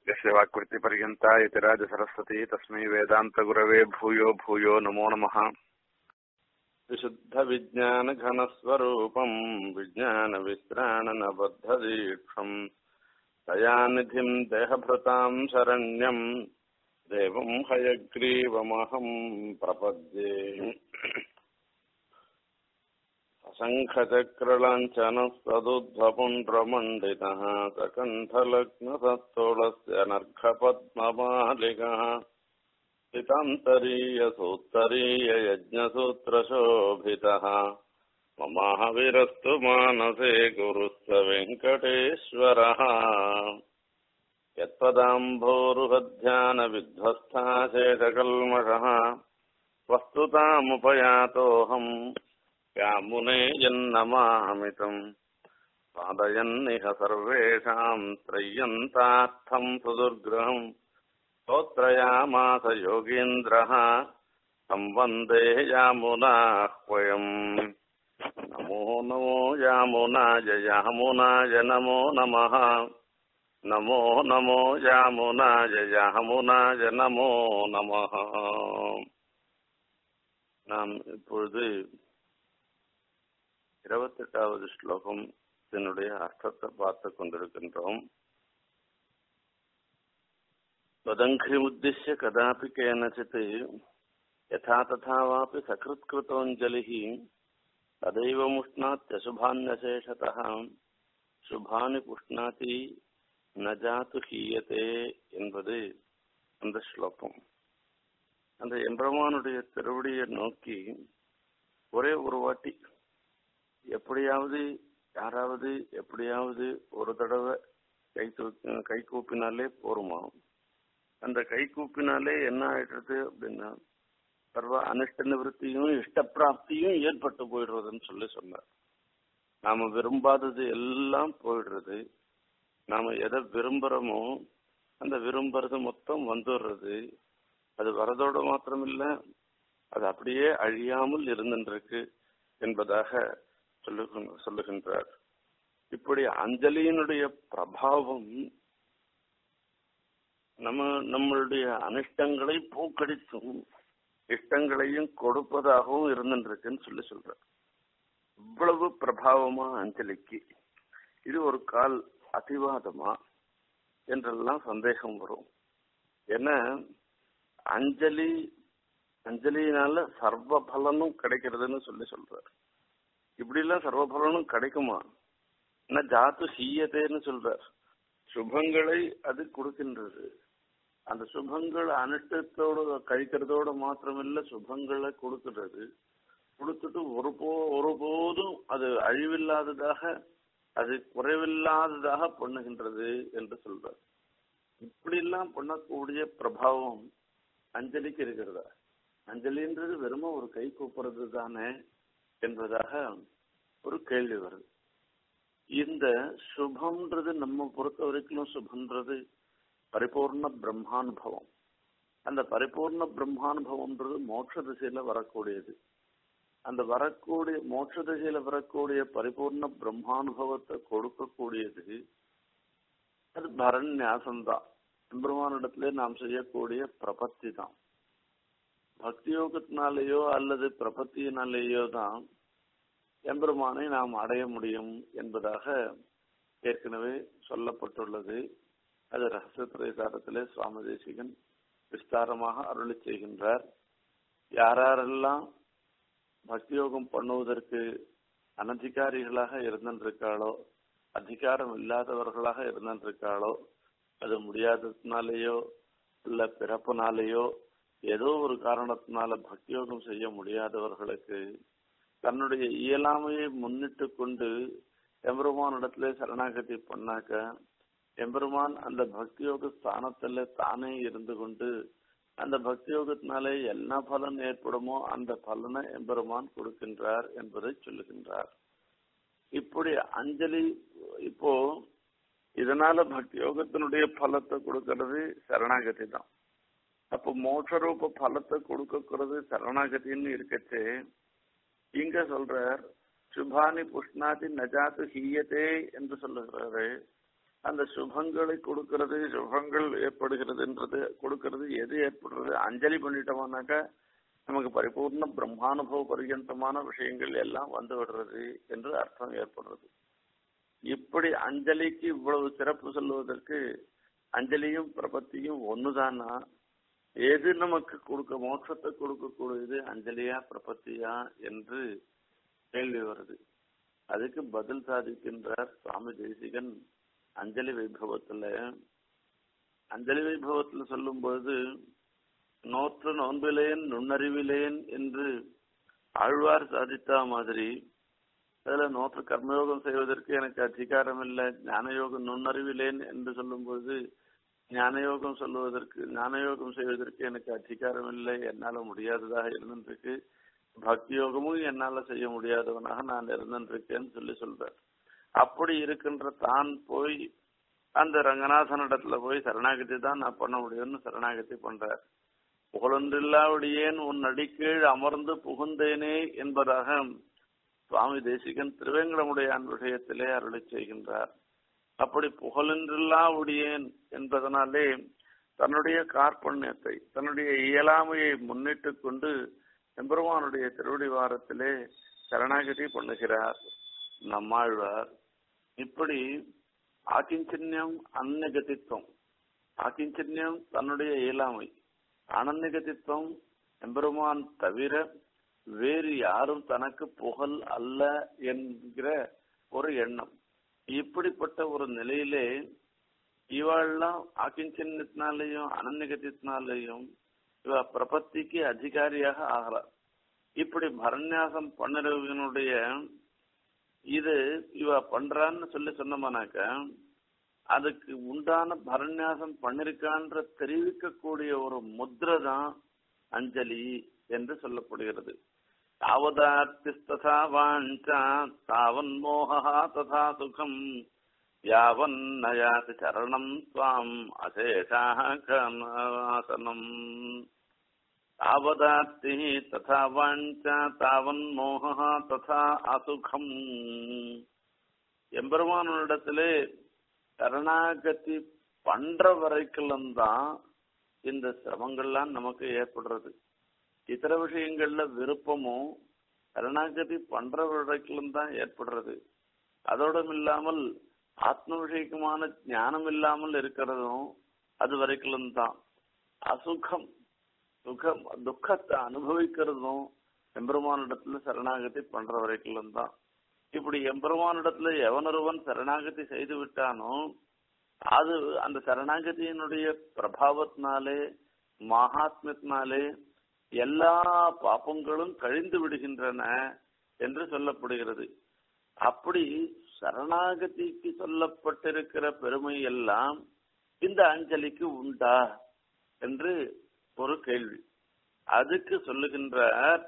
यस्य वाक्वृत्तिपर्यन्ता यतिराजसरस्वती तस्मै वेदान्तगुरवे भूयो भूयो नमो नमः विशुद्धविज्ञानघनस्वरूपम् विज्ञानविश्राणनबद्धदीक्षम् दयानिधिम् देहभृताम् शरण्यम् देवम् हयग्रीवमहम् प्रपद्ये असङ्खचक्रलाञ्छनस्तदुध्वपुण्ड्रमण्डितः सकण्ठलग्नसत्तोळस्य नर्घपद्ममालिकः हितान्तरीयसूत्तरीययज्ञसूत्रशोभितः ममाहविरस्तु मानसे गुरुः स वेङ्कटेश्वरः यत्पदाम्भोरुहध्यानविध्वस्था शेषकल्मषः वस्तुतामुपयातोऽहम् यामुने यन्नमामितम् पादयन्निह सर्वेषाम् त्रय्यन्तार्थम् सुदुर्ग्रहम् स्तोत्रयामास योगीन्द्रः तं वन्दे यामुनाह्वयम् नमो नमो यामुनाय यामुनाय नमो नमः नमो नमो यामुनाय यामुनाय நமோ நமः நாம் இப்பொழுது இருபத்தெட்டாவது ஸ்லோகம் இதனுடைய அர்த்தத்தை பார்த்து கொண்டிருக்கின்றோம் त्वदङ्घ्रिमुद्दिश्य कदापि केनचित् यथा तथा वापि सकृत्कृतोऽञ्जलिः तदैव मुष्णात्यशुभान्यशेषतः शुभानि पुष्णाति न जातु ஹீயத்தே என்பது அந்த ஸ்லோகம் அந்த எம்பெருமானுடைய திருவடியை நோக்கி ஒரே ஒரு வாட்டி எப்படியாவது யாராவது எப்படியாவது ஒரு தடவை கை தூக்கி கை கூப்பினாலே போருமா அந்த கை கூப்பினாலே என்ன ஆயிடுறது அப்படின்னா சர்வ அனிஷ்ட நிவர்த்தியும் இஷ்டப்பிராப்தியும் ஏற்பட்டு போயிடுறதுன்னு சொல்லி சொன்னார் நாம விரும்பாதது எல்லாம் போயிடுறது நாம எதை விரும்புறோமோ அந்த விரும்புறது மொத்தம் வந்துடுறது அது வரதோட மாத்திரமில்ல அது அப்படியே அழியாமல் இருந்துருக்கு என்பதாக சொல்லு சொல்லுகின்றார் இப்படி அஞ்சலியினுடைய பிரபாவம் நம்ம நம்மளுடைய அனிஷ்டங்களை பூக்கடித்தும் இஷ்டங்களையும் கொடுப்பதாகவும் இருந்துருக்குன்னு சொல்லி சொல்ற இவ்வளவு பிரபாவமா அஞ்சலிக்கு இது ஒரு கால் அதிவாதமா என்றெல்லாம் சந்தேகம் வரும் ஏன்னா அஞ்சலி அஞ்சலியினால சர்வ பலனும் கிடைக்கிறதுன்னு சொல்லி சொல்றார் இப்படி எல்லாம் சர்வ பலனும் கிடைக்குமா என்ன ஜாத்து சீயத்தேன்னு சொல்றார் சுபங்களை அது கொடுக்கின்றது அந்த சுபங்கள் அனுஷ்டத்தோட கழிக்கிறதோட மாத்திரமில்ல சுபங்களை கொடுக்கிறது கொடுத்துட்டு ஒரு போ ஒருபோதும் அது அழிவில்லாததாக அது குறைவில்லாததாக பண்ணுகின்றது என்று சொல்றார் இப்படி எல்லாம் பண்ணக்கூடிய பிரபாவம் அஞ்சலிக்கு இருக்கிறதா அஞ்சலின்றது வெறும ஒரு கை கூப்புறது தானே என்பதாக ஒரு கேள்வி வருது இந்த சுபம்ன்றது நம்ம பொறுத்த வரைக்கும் சுபம்ன்றது பரிபூர்ண பிரம்மானுபவம் அந்த பரிபூர்ண பிரம்மானுபவம்ன்றது மோட்ச திசையில வரக்கூடியது அந்த வரக்கூடிய மோட்ச திசையில வரக்கூடிய பரிபூர்ண பிரம்மானுபவத்தை கொடுக்கக்கூடியது அது பரநியாசம்தான் எம்பெருமானிடத்துல நாம் செய்யக்கூடிய பிரபத்தி தான் பக்தி யோகத்தினாலேயோ அல்லது பிரபத்தியினாலேயோ தான் எம்பெருமானை நாம் அடைய முடியும் என்பதாக ஏற்கனவே சொல்லப்பட்டுள்ளது அது ரகசிய பிரசாரத்திலே சுவாமி தேசிகன் விஸ்தாரமாக அருளி செய்கின்றார் யாரெல்லாம் பக்தியோகம் பண்ணுவதற்கு அனதிகாரிகளாக இருந்திருக்காளோ அதிகாரம் இல்லாதவர்களாக இருந்திருக்காளோ அது முடியாததுனாலேயோ இல்ல பிறப்புனாலேயோ ஏதோ ஒரு காரணத்தினால பக்தியோகம் செய்ய முடியாதவர்களுக்கு தன்னுடைய இயலாமையை முன்னிட்டு கொண்டு எம்பெருமானிடத்துல சரணாகதி பண்ணாக்க எம்பெருமான் அந்த பக்தியோக ஸ்தானத்துல தானே இருந்து கொண்டு அந்த பக்தியோகத்தினாலே என்ன பலன் ஏற்படுமோ அந்த பலனை எம்பெருமான் கொடுக்கின்றார் என்பதை சொல்லுகின்றார் இப்படி அஞ்சலி இப்போ இதனால பக்தி யோகத்தினுடைய பலத்தை கொடுக்கறது சரணாகதி தான் அப்போ மோட்சரூப பலத்தை கொடுக்கறது சரணாகதின்னு இருக்கச்சே இங்க சொல்றார் சுபானி புஷ்ணாதி நஜாத்து ஹீயதே என்று சொல்லுகிறாரு அந்த சுபங்களை கொடுக்கிறது சுபங்கள் ஏற்படுகிறதுன்றது கொடுக்கிறது எது ஏற்படுறது அஞ்சலி பண்ணிட்டோம்னாக்கா நமக்கு பரிபூர்ண பிரம்மானுபவ பரியந்தமான விஷயங்கள் எல்லாம் வந்து விடுறது என்று அர்த்தம் ஏற்படுறது இப்படி அஞ்சலிக்கு இவ்வளவு சிறப்பு சொல்லுவதற்கு அஞ்சலியும் பிரபத்தியும் ஒண்ணுதானா எது நமக்கு கொடுக்க மோட்சத்தை கொடுக்கக்கூடியது அஞ்சலியா பிரபத்தியா என்று கேள்வி வருது அதுக்கு பதில் சாதிக்கின்றார் சுவாமி தேசிகன் அஞ்சலி வைபவத்துல அஞ்சலி வைபவத்துல சொல்லும்போது நோற்று நோன்பிலேன் நுண்ணறிவிலேன் என்று ஆழ்வார் சாதித்த மாதிரி அதுல நோற்று கர்மயோகம் செய்வதற்கு எனக்கு அதிகாரம் இல்லை ஞானயோகம் நுண்ணறிவிலேன் என்று சொல்லும்போது ஞானயோகம் சொல்லுவதற்கு ஞானயோகம் செய்வதற்கு எனக்கு அதிகாரம் இல்லை என்னால முடியாததாக இருந்திருக்கு பக்தி யோகமும் என்னால செய்ய முடியாதவனாக நான் இருந்திருக்கேன்னு சொல்லி சொல்றார் அப்படி இருக்கின்ற தான் போய் அந்த ரங்கநாதனிடத்துல போய் சரணாகதி தான் நான் பண்ண முடியும்னு சரணாகதி பண்றார் புகழொன்றில்லாவிடியேன் உன் அடிக்கீழ் அமர்ந்து புகுந்தேனே என்பதாக சுவாமி தேசிகன் திருவேங்கடமுடையான் விஷயத்திலே அருளி செய்கின்றார் அப்படி புகழென்றில்லாவுடையேன் என்பதனாலே தன்னுடைய கார்பண்யத்தை தன்னுடைய இயலாமையை முன்னிட்டு கொண்டு எம்பெருமானுடைய திருவடி வாரத்திலே சரணாகதி பண்ணுகிறார் நம்மாழ்வார் இப்படி ஆக்கிஞ்சன்யம் அந்நகதித்துவம் ஆக்கிஞ்சன்யம் தன்னுடைய இயலாமை அனநிகதித்துவம் எம்பெருமான் தவிர வேறு யாரும் தனக்கு புகழ் அல்ல என்கிற ஒரு எண்ணம் இப்படிப்பட்ட ஒரு நிலையிலே இவாள்லாம் ஆக்கிஞ்சன்யத்தினாலேயும் அனநிகத்தினாலேயும் இவ பிரபத்திக்கு அதிகாரியாக ஆகிறார் இப்படி பரநியாசம் பண்ணுறவனுடைய இது இவ பண்றான்னு சொல்லி சொன்னோம்னாக்க அதுக்கு உண்டான பரநியாசம் பண்ணிருக்கான்ற தெரிவிக்கக்கூடிய ஒரு முத்திரை தான் அஞ்சலி என்று சொல்லப்படுகிறது தாவதார்த்திஸ்ததா வாஞ்சா தாவன் மோகா ததா சுகம் யாவன் நயாதி சரணம் துவாம் அசேஷாசனம் தாவதார்த்தி ததா வாஞ்சா தாவன் மோகா ததா அசுகம் எம்பெருமானிடத்திலே சரணாகதி பண்ற வரைக்கும் தான் இந்த சிரமங்கள்லாம் நமக்கு ஏற்படுறது இதர விஷயங்கள்ல விருப்பமும் சரணாகதி பண்ற வரைக்கும் தான் ஏற்படுறது அதோடும் இல்லாமல் ஆத்ம விஷயக்குமான ஞானம் இல்லாமல் இருக்கிறதும் அது வரைக்கும் தான் அசுகம் சுகம் துக்கத்தை அனுபவிக்கிறதும் எம்பெருமானிடத்துல சரணாகதி பண்ற வரைக்கும் தான் இப்படி எம்பெருமானிடத்துல எவனொருவன் சரணாகதி செய்து விட்டானோ அது அந்த சரணாகதியினுடைய பிரபாவத்தினாலே மகாத்மத்தினாலே எல்லா பாப்பங்களும் கழிந்து விடுகின்றன என்று சொல்லப்படுகிறது அப்படி சரணாகதிக்கு சொல்லப்பட்டிருக்கிற பெருமை எல்லாம் இந்த அஞ்சலிக்கு உண்டா என்று ஒரு கேள்வி அதுக்கு சொல்லுகின்றார்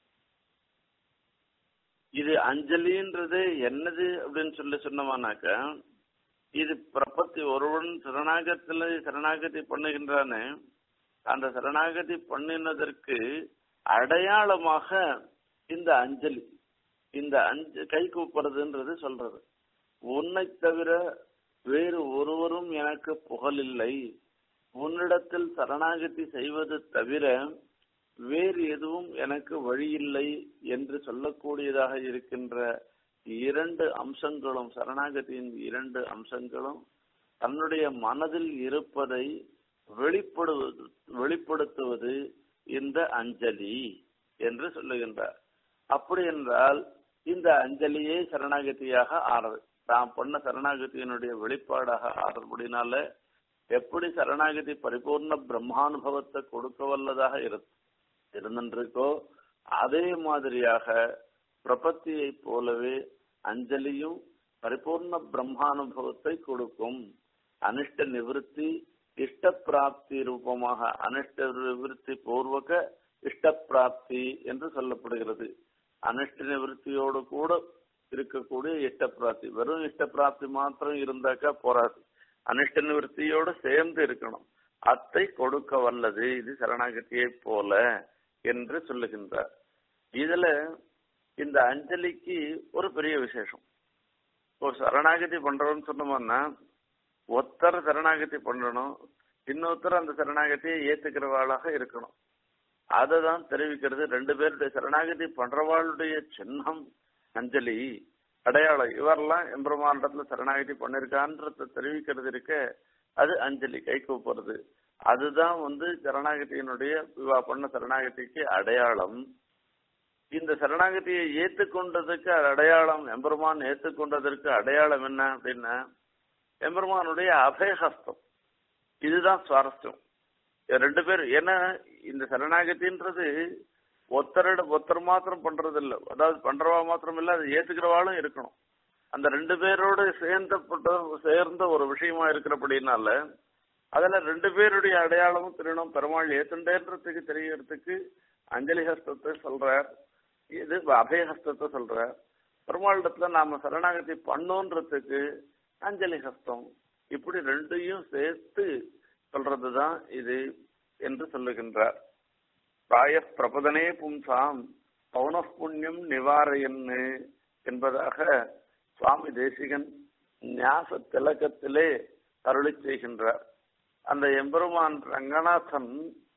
இது அஞ்சலின்றது என்னது அப்படின்னு சொல்லி சொன்னோமானாக்க இது பிரபத்தி ஒருவன் சரணாகத்துல சரணாகதி பண்ணுகின்றானே அந்த சரணாகதி பண்ணினதற்கு அடையாளமாக இந்த அஞ்சலி இந்த அஞ்ச கை கூப்புறதுன்றது சொல்றது உன்னை தவிர வேறு ஒருவரும் எனக்கு புகழில்லை உன்னிடத்தில் சரணாகதி செய்வது தவிர வேறு எதுவும் எனக்கு வழியில்லை என்று சொல்லக்கூடியதாக இருக்கின்ற இரண்டு அம்சங்களும் சரணாகதியின் இரண்டு அம்சங்களும் தன்னுடைய மனதில் இருப்பதை வெளிப்படுவது வெளிப்படுத்துவது இந்த அஞ்சலி என்று சொல்லுகின்றார் அப்படி என்றால் இந்த அஞ்சலியே சரணாகதியாக ஆறது தான் பண்ண சரணாகதியினுடைய வெளிப்பாடாக ஆறபடினால எப்படி சரணாகதி பரிபூர்ண பிரம்மானுபவத்தை கொடுக்க வல்லதாக இரு இருந்திருக்கோ அதே மாதிரியாக பிரபத்தியை போலவே அஞ்சலியும் பரிபூர்ண பிரம்மானுபவத்தை கொடுக்கும் அனிஷ்ட நிவிருத்தி இஷ்ட பிராப்தி ரூபமாக அனிஷ்ட நிவிருத்தி பூர்வக இஷ்ட பிராப்தி என்று சொல்லப்படுகிறது அனிஷ்ட நிவிருத்தியோடு கூட இருக்கக்கூடிய இஷ்ட பிராப்தி வெறும் இஷ்ட பிராப்தி மாத்திரம் இருந்தாக்கா போராது அனிஷ்ட நிவர்த்தியோடு சேர்ந்து இருக்கணும் அத்தை கொடுக்க வல்லது இது சரணாகதியை போல என்று சொல்லுகின்றார் இதுல இந்த அஞ்சலிக்கு ஒரு பெரிய விசேஷம் இப்போ சரணாகதி பண்றோம்னு சொன்னோம்னா ஒருத்தர் சரணாகதி பண்ணணும் இன்னொருத்தர் அந்த சரணாகதியை ஏத்துக்கிறவாளாக இருக்கணும் அதை தான் தெரிவிக்கிறது ரெண்டு பேருடைய சரணாகதி பண்றவாளுடைய சின்னம் அஞ்சலி அடையாளம் இவரெல்லாம் எம்பெருமானிடத்துல சரணாகதி பண்ணிருக்கான்றத தெரிவிக்கிறது இருக்க அது அஞ்சலி கை கூப்புறது அதுதான் வந்து சரணாகதியினுடைய இவா பண்ண சரணாகதிக்கு அடையாளம் இந்த சரணாகதியை ஏத்துக்கொண்டதுக்கு அடையாளம் எம்பெருமான் ஏத்துக்கொண்டதற்கு அடையாளம் என்ன அப்படின்னா எம்பெருமானுடைய அபயஹஸ்தம் இதுதான் சுவாரஸ்யம் ரெண்டு பேர் ஏன்னா இந்த சரணாகதின்றது ஒத்தரிட ஒத்தர் மாத்திரம் பண்றது இல்ல அதாவது பண்றவா மாத்திரம் இல்ல அதை ஏத்துக்கிறவாளும் இருக்கணும் அந்த ரெண்டு பேரோட சேர்ந்தப்பட்ட சேர்ந்த ஒரு விஷயமா இருக்கிறபடினால அதுல ரெண்டு பேருடைய அடையாளமும் திருணும் பெருமாள் ஏத்துண்டேன்றதுக்கு தெரியறதுக்கு அஞ்சலி ஹஸ்தத்தை சொல்றார் இது அபயஹஸ்தத்தை சொல்றார் பெருமாளிடத்துல நாம சரணாகதி பண்ணோன்றதுக்கு அஞ்சலி ஹஸ்தம் இப்படி ரெண்டையும் சேர்த்து சொல்றதுதான் இது என்று சொல்லுகின்றார் பிராய பிரபதனே பும்சாம் பௌனப்புண்ணியம் நிவாரையன்னு என்பதாக சுவாமி தேசிகன் ஞாச திலக்கத்திலே அருளி செய்கின்றார் அந்த எம்பெருமான் ரங்கநாதன்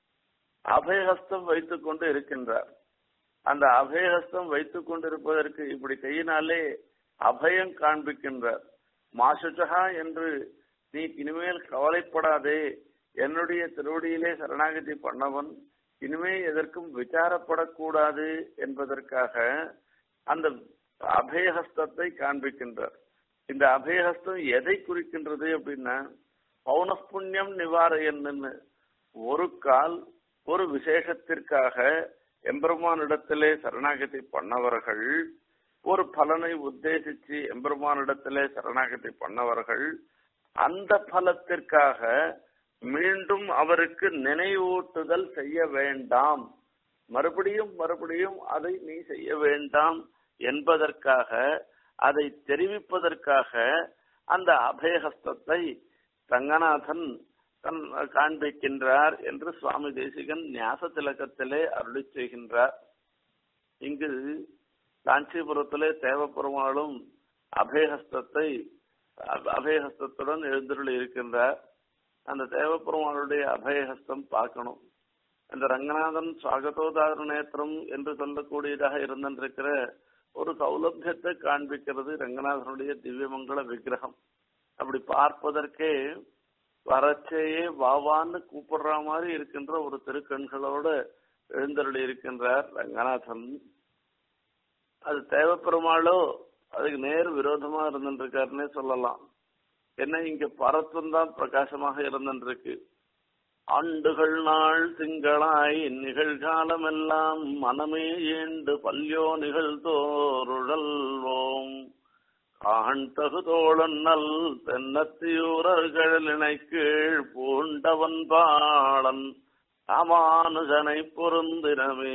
அபயஹஸ்தம் வைத்துக் கொண்டு இருக்கின்றார் அந்த அபயஹஸ்தம் வைத்துக் கொண்டிருப்பதற்கு இப்படி கையினாலே அபயம் காண்பிக்கின்றார் மாசுச்சகா என்று நீ இனிமேல் கவலைப்படாதே என்னுடைய திருவடியிலே சரணாகதி பண்ணவன் இனிமே எதற்கும் விசாரப்படக்கூடாது என்பதற்காக அந்த அபயஹஸ்தத்தை காண்பிக்கின்றார் இந்த அபயஹஸ்தம் எதை குறிக்கின்றது அப்படின்னா பௌனப்புண்ணியம் நிவாரையன்னு ஒரு கால் ஒரு விசேஷத்திற்காக எம்பெருமானிடத்திலே சரணாகதி பண்ணவர்கள் ஒரு பலனை உத்தேசிச்சு எம்பெருமானிடத்திலே சரணாகதி பண்ணவர்கள் அந்த பலத்திற்காக மீண்டும் அவருக்கு நினைவூட்டுதல் செய்ய வேண்டாம் மறுபடியும் மறுபடியும் அதை நீ செய்ய வேண்டாம் என்பதற்காக அதை தெரிவிப்பதற்காக அந்த அபயஹஸ்தத்தை ரங்கநாதன் தன் காண்பிக்கின்றார் என்று சுவாமி தேசிகன் ஞாச திலக்கத்திலே அருளி செய்கின்றார் இங்கு காஞ்சிபுரத்திலே தேவப்பெருமாளும் அபயஹஸ்தத்தை அபயஹஸ்தத்துடன் எழுந்தருளி இருக்கின்றார் அந்த தேவப்பெருமாளுடைய அபயஹஸ்தம் பார்க்கணும் அந்த ரங்கநாதன் சுவாகதோதார நேத்திரம் என்று சொல்லக்கூடியதாக இருந்திருக்கிற ஒரு சௌலபியத்தை காண்பிக்கிறது ரங்கநாதனுடைய திவ்யமங்கல விக்கிரகம் அப்படி பார்ப்பதற்கே வரச்சேயே வாவான்னு கூப்பிடுற மாதிரி இருக்கின்ற ஒரு திருக்கண்களோட எழுந்தருளி இருக்கின்றார் ரங்கநாதன் அது தேவப்பெருமாளோ அதுக்கு நேர் விரோதமா இருந்துருக்காருன்னே சொல்லலாம் என்ன இங்க பரத்துவம் தான் பிரகாசமாக இருந்துருக்கு ஆண்டுகள் நாள் திங்களாய் நிகழ்காலமெல்லாம் மனமே ஏண்டு பல்யோ நிகழ்தோருழல்வோம் காண் தகுதோழன்னல் தென்னத்தியூரர்களினை கீழ் பூண்டவன் பாளன் ராமானுஜனை பொருந்தினமே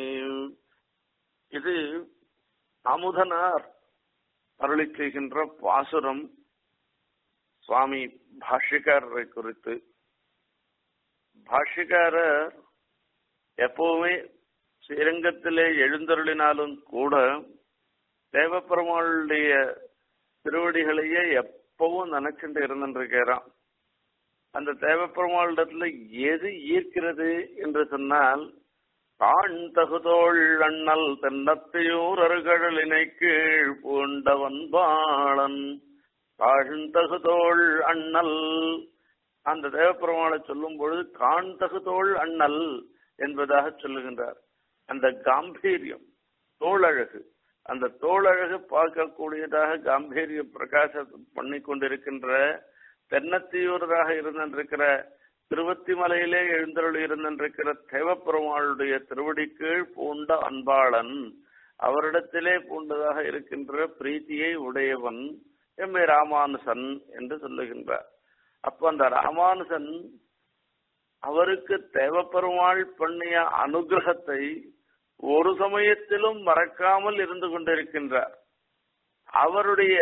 இது அமுதனார் அருளி செய்கின்ற பாசுரம் சுவாமி பாஷ்யக்காரரை குறித்து பாஷ்யக்காரர் எப்பவுமே ஸ்ரீரங்கத்திலே எழுந்தருளினாலும் கூட தேவப்பெருமாளுடைய திருவடிகளையே எப்பவும் நினைச்சுட்டு இருந்துருக்கிறான் அந்த தேவப்பெருமாளிடத்துல எது ஈர்க்கிறது என்று சொன்னால் காண் தகுதோள் அண்ணல் தென்னத்தையூர் அருகடலினை கீழ் பூண்டவன் பாளன் காழ்ந்தகுதோள் அண்ணல் அந்த தேவப்பெருமாளை சொல்லும் பொழுது காண்தகுதோள் அண்ணல் என்பதாக சொல்லுகின்றார் அந்த காம்பீரியம் தோளழகு அந்த தோளழகு பார்க்கக்கூடியதாக காம்பீரிய பிரகாச பண்ணி கொண்டிருக்கின்ற தென்னத்தியூரராக இருந்திருக்கிற திருவத்தி மலையிலே எழுந்தருள் இருந்திருக்கிற தேவப்பெருமாளுடைய திருவடி கீழ் பூண்ட அன்பாளன் அவரிடத்திலே பூண்டதாக இருக்கின்ற பிரீத்தியை உடையவன் எம்மை ராமானுசன் என்று சொல்லுகின்றார் அப்ப அந்த ராமானுசன் அவருக்கு தேவப்பெருமாள் பண்ணிய அனுகிரகத்தை ஒரு சமயத்திலும் மறக்காமல் இருந்து கொண்டிருக்கின்றார் அவருடைய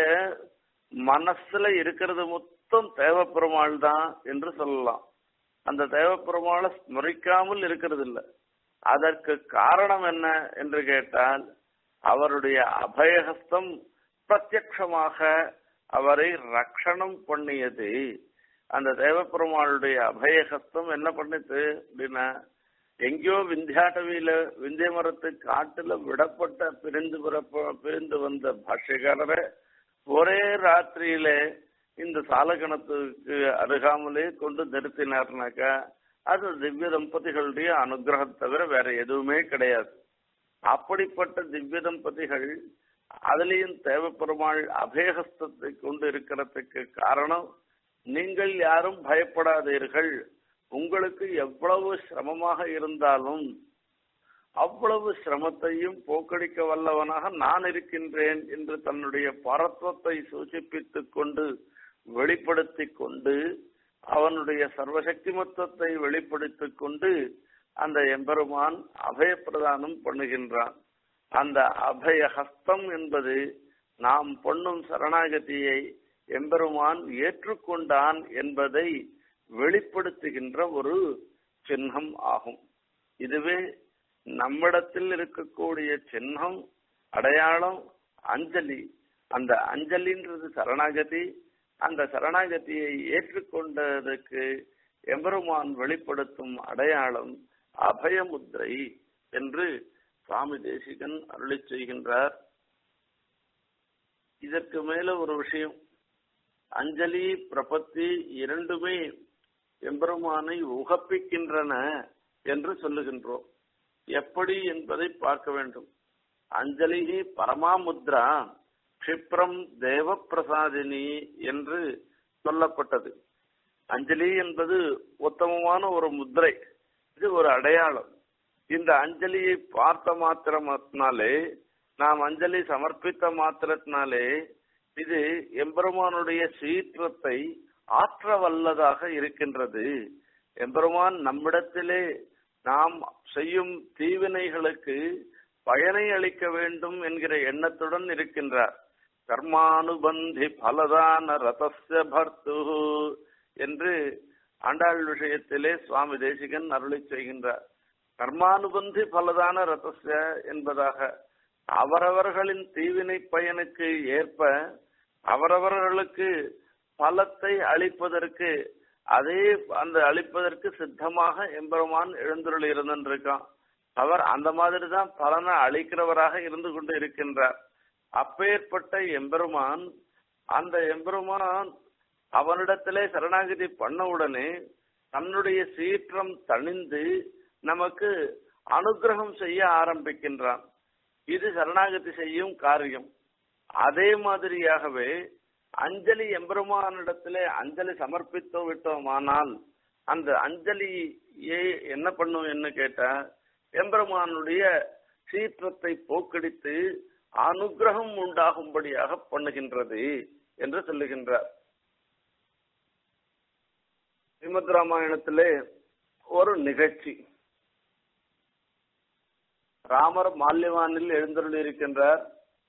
மனசுல இருக்கிறது மொத்தம் தேவப்பெருமாள் தான் என்று சொல்லலாம் அந்த தேவப்பெருமாளை ஸ்மரிக்காமல் இருக்கிறது இல்லை அதற்கு காரணம் என்ன என்று கேட்டால் அவருடைய அபயஹஸ்தம் பிரத்யக்ஷமாக அவரை ரக்ஷணம் பண்ணியது அந்த தேவப்பெருமாளுடைய அபயஹஸ்தம் என்ன பண்ணுச்சு அப்படின்னா எங்கேயோ விந்தியாட்டவியில விந்திய மரத்து காட்டுல விடப்பட்ட பிரிந்து பிறப்ப பிரிந்து வந்த பாஷ்யக்காரரை ஒரே ராத்திரியில இந்த சாலகணத்துக்கு அருகாமலே கொண்டு நிறுத்தினார்னாக்கா அது திவ்ய தம்பதிகளுடைய அனுகிரகம் தவிர வேற எதுவுமே கிடையாது அப்படிப்பட்ட திவ்ய தம்பதிகள் அதுலேயும் தேவப்பெருமாள் அபேகஸ்தத்தை கொண்டு இருக்கிறதுக்கு காரணம் நீங்கள் யாரும் பயப்படாதீர்கள் உங்களுக்கு எவ்வளவு சிரமமாக இருந்தாலும் அவ்வளவு சிரமத்தையும் போக்கடிக்க வல்லவனாக நான் இருக்கின்றேன் என்று தன்னுடைய பரத்வத்தை சூச்சிப்பித்துக் கொண்டு வெளிப்படுத்திக் கொண்டு அவனுடைய சர்வசக்திமத்துவத்தை வெளிப்படுத்திக் கொண்டு அந்த எம்பெருமான் அபயப்பிரதானம் பண்ணுகின்றான் அந்த அபய ஹஸ்தம் என்பது நாம் பொண்ணும் சரணாகதியை எம்பெருமான் ஏற்றுக்கொண்டான் என்பதை வெளிப்படுத்துகின்ற ஒரு சின்னம் ஆகும் இதுவே நம்மிடத்தில் இருக்கக்கூடிய சின்னம் அடையாளம் அஞ்சலி அந்த அஞ்சலின்றது சரணாகதி அந்த சரணாகதியை ஏற்றுக்கொண்டதற்கு எம்பெருமான் வெளிப்படுத்தும் அடையாளம் அபயமுத்ரை என்று சுவாமி தேசிகன் அருளி செய்கின்றார் இதற்கு மேல ஒரு விஷயம் அஞ்சலி பிரபத்தி இரண்டுமே எம்பெருமானை உகப்பிக்கின்றன என்று சொல்லுகின்றோம் எப்படி என்பதை பார்க்க வேண்டும் அஞ்சலி பரமாமுத்ரா கஷிப்ரம் தேவ பிரசாதினி என்று சொல்லப்பட்டது அஞ்சலி என்பது உத்தமமான ஒரு முத்திரை இது ஒரு அடையாளம் இந்த அஞ்சலியை பார்த்த மாத்திரத்தினாலே நாம் அஞ்சலி சமர்ப்பித்த மாத்திரத்தினாலே இது எம்பெருமானுடைய சீற்றத்தை ஆற்ற வல்லதாக இருக்கின்றது எம்பெருமான் நம்மிடத்திலே நாம் செய்யும் தீவினைகளுக்கு பயனை அளிக்க வேண்டும் என்கிற எண்ணத்துடன் இருக்கின்றார் கர்மானுபந்தி பலதான ரதஸ்ய பர்த்து என்று ஆண்டாள் விஷயத்திலே சுவாமி தேசிகன் அருளி செய்கின்றார் கர்மானுபந்தி பலதான ரதஸ்ய என்பதாக அவரவர்களின் தீவினை பயனுக்கு ஏற்ப அவரவர்களுக்கு பலத்தை அளிப்பதற்கு அதே அந்த அளிப்பதற்கு சித்தமாக எம்பெருமான் எழுந்துருள் இருந்திருக்கான் அவர் அந்த மாதிரி தான் பலனை அளிக்கிறவராக இருந்து கொண்டு இருக்கின்றார் அப்பேற்பட்ட எம்பெருமான் அந்த எம்பெருமான் அவனிடத்திலே சரணாகதி பண்ண உடனே தன்னுடைய சீற்றம் தணிந்து நமக்கு அனுகிரகம் செய்ய ஆரம்பிக்கின்றான் இது சரணாகதி செய்யும் காரியம் அதே மாதிரியாகவே அஞ்சலி எம்பெருமானிடத்திலே அஞ்சலி சமர்ப்பித்தோ விட்டோமானால் அந்த அஞ்சலியை என்ன பண்ணும் என்ன கேட்டா எம்பெருமானுடைய சீற்றத்தை போக்கடித்து அனுகிரகம் உண்டாகும்படியாக பண்ணுகின்றது என்று சொல்லுகின்றார் ஸ்ரீமத் ராமாயணத்திலே ஒரு நிகழ்ச்சி ராமர் மால்யவானில் எழுந்தருள் இருக்கின்றார்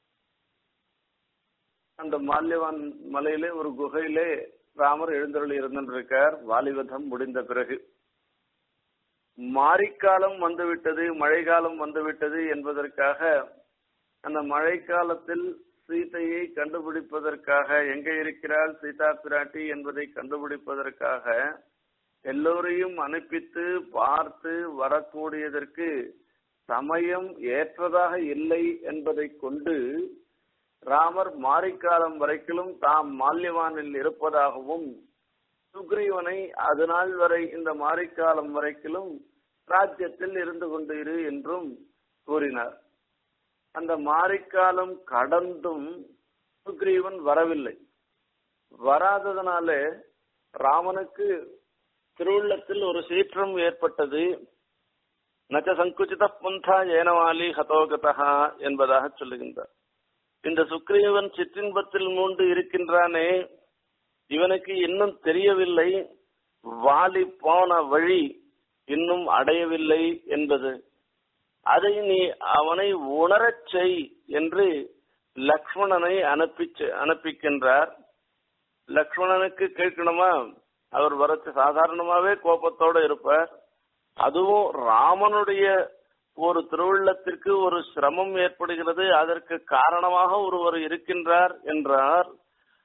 அந்த மால்யவான் மலையிலே ஒரு குகையிலே ராமர் எழுந்தருள் இருந்திருக்கார் வாலிவதம் முடிந்த பிறகு மாரிக்காலம் வந்துவிட்டது மழைக்காலம் வந்துவிட்டது என்பதற்காக அந்த மழைக்காலத்தில் சீதையை கண்டுபிடிப்பதற்காக எங்க இருக்கிறாள் சீதா பிராட்டி என்பதை கண்டுபிடிப்பதற்காக எல்லோரையும் அனுப்பித்து பார்த்து வரக்கூடியதற்கு சமயம் ஏற்றதாக இல்லை என்பதை கொண்டு ராமர் மாரிக்காலம் வரைக்கிலும் தாம் மால்யவானில் இருப்பதாகவும் சுக்ரீவனை அது நாள் வரை இந்த மாரிக்காலம் வரைக்கிலும் ராஜ்யத்தில் இருந்து கொண்டு இரு என்றும் கூறினார் அந்த மாரிக்காலம் கடந்தும் சுக்ரீவன் வரவில்லை வராததனாலே ராமனுக்கு திருவுள்ளத்தில் ஒரு சீற்றம் ஏற்பட்டது நச்ச சங்குச்சித புந்தா ஏனவாலி ஹதோகதா என்பதாக சொல்லுகின்றார் இந்த சுக்ரீவன் சிற்றின்பத்தில் மூண்டு இருக்கின்றானே இவனுக்கு இன்னும் தெரியவில்லை வாலி போன வழி இன்னும் அடையவில்லை என்பது அதை நீ அவனை உணரச் செய் என்று லக்ஷ்மணனை அனுப்பி அனுப்பிக்கின்றார் லக்ஷ்மணனுக்கு கேட்கணுமா அவர் வரச்சு சாதாரணமாவே கோபத்தோட இருப்பார் அதுவும் ராமனுடைய ஒரு திருவுள்ளத்திற்கு ஒரு சிரமம் ஏற்படுகிறது அதற்கு காரணமாக ஒருவர் இருக்கின்றார் என்றார்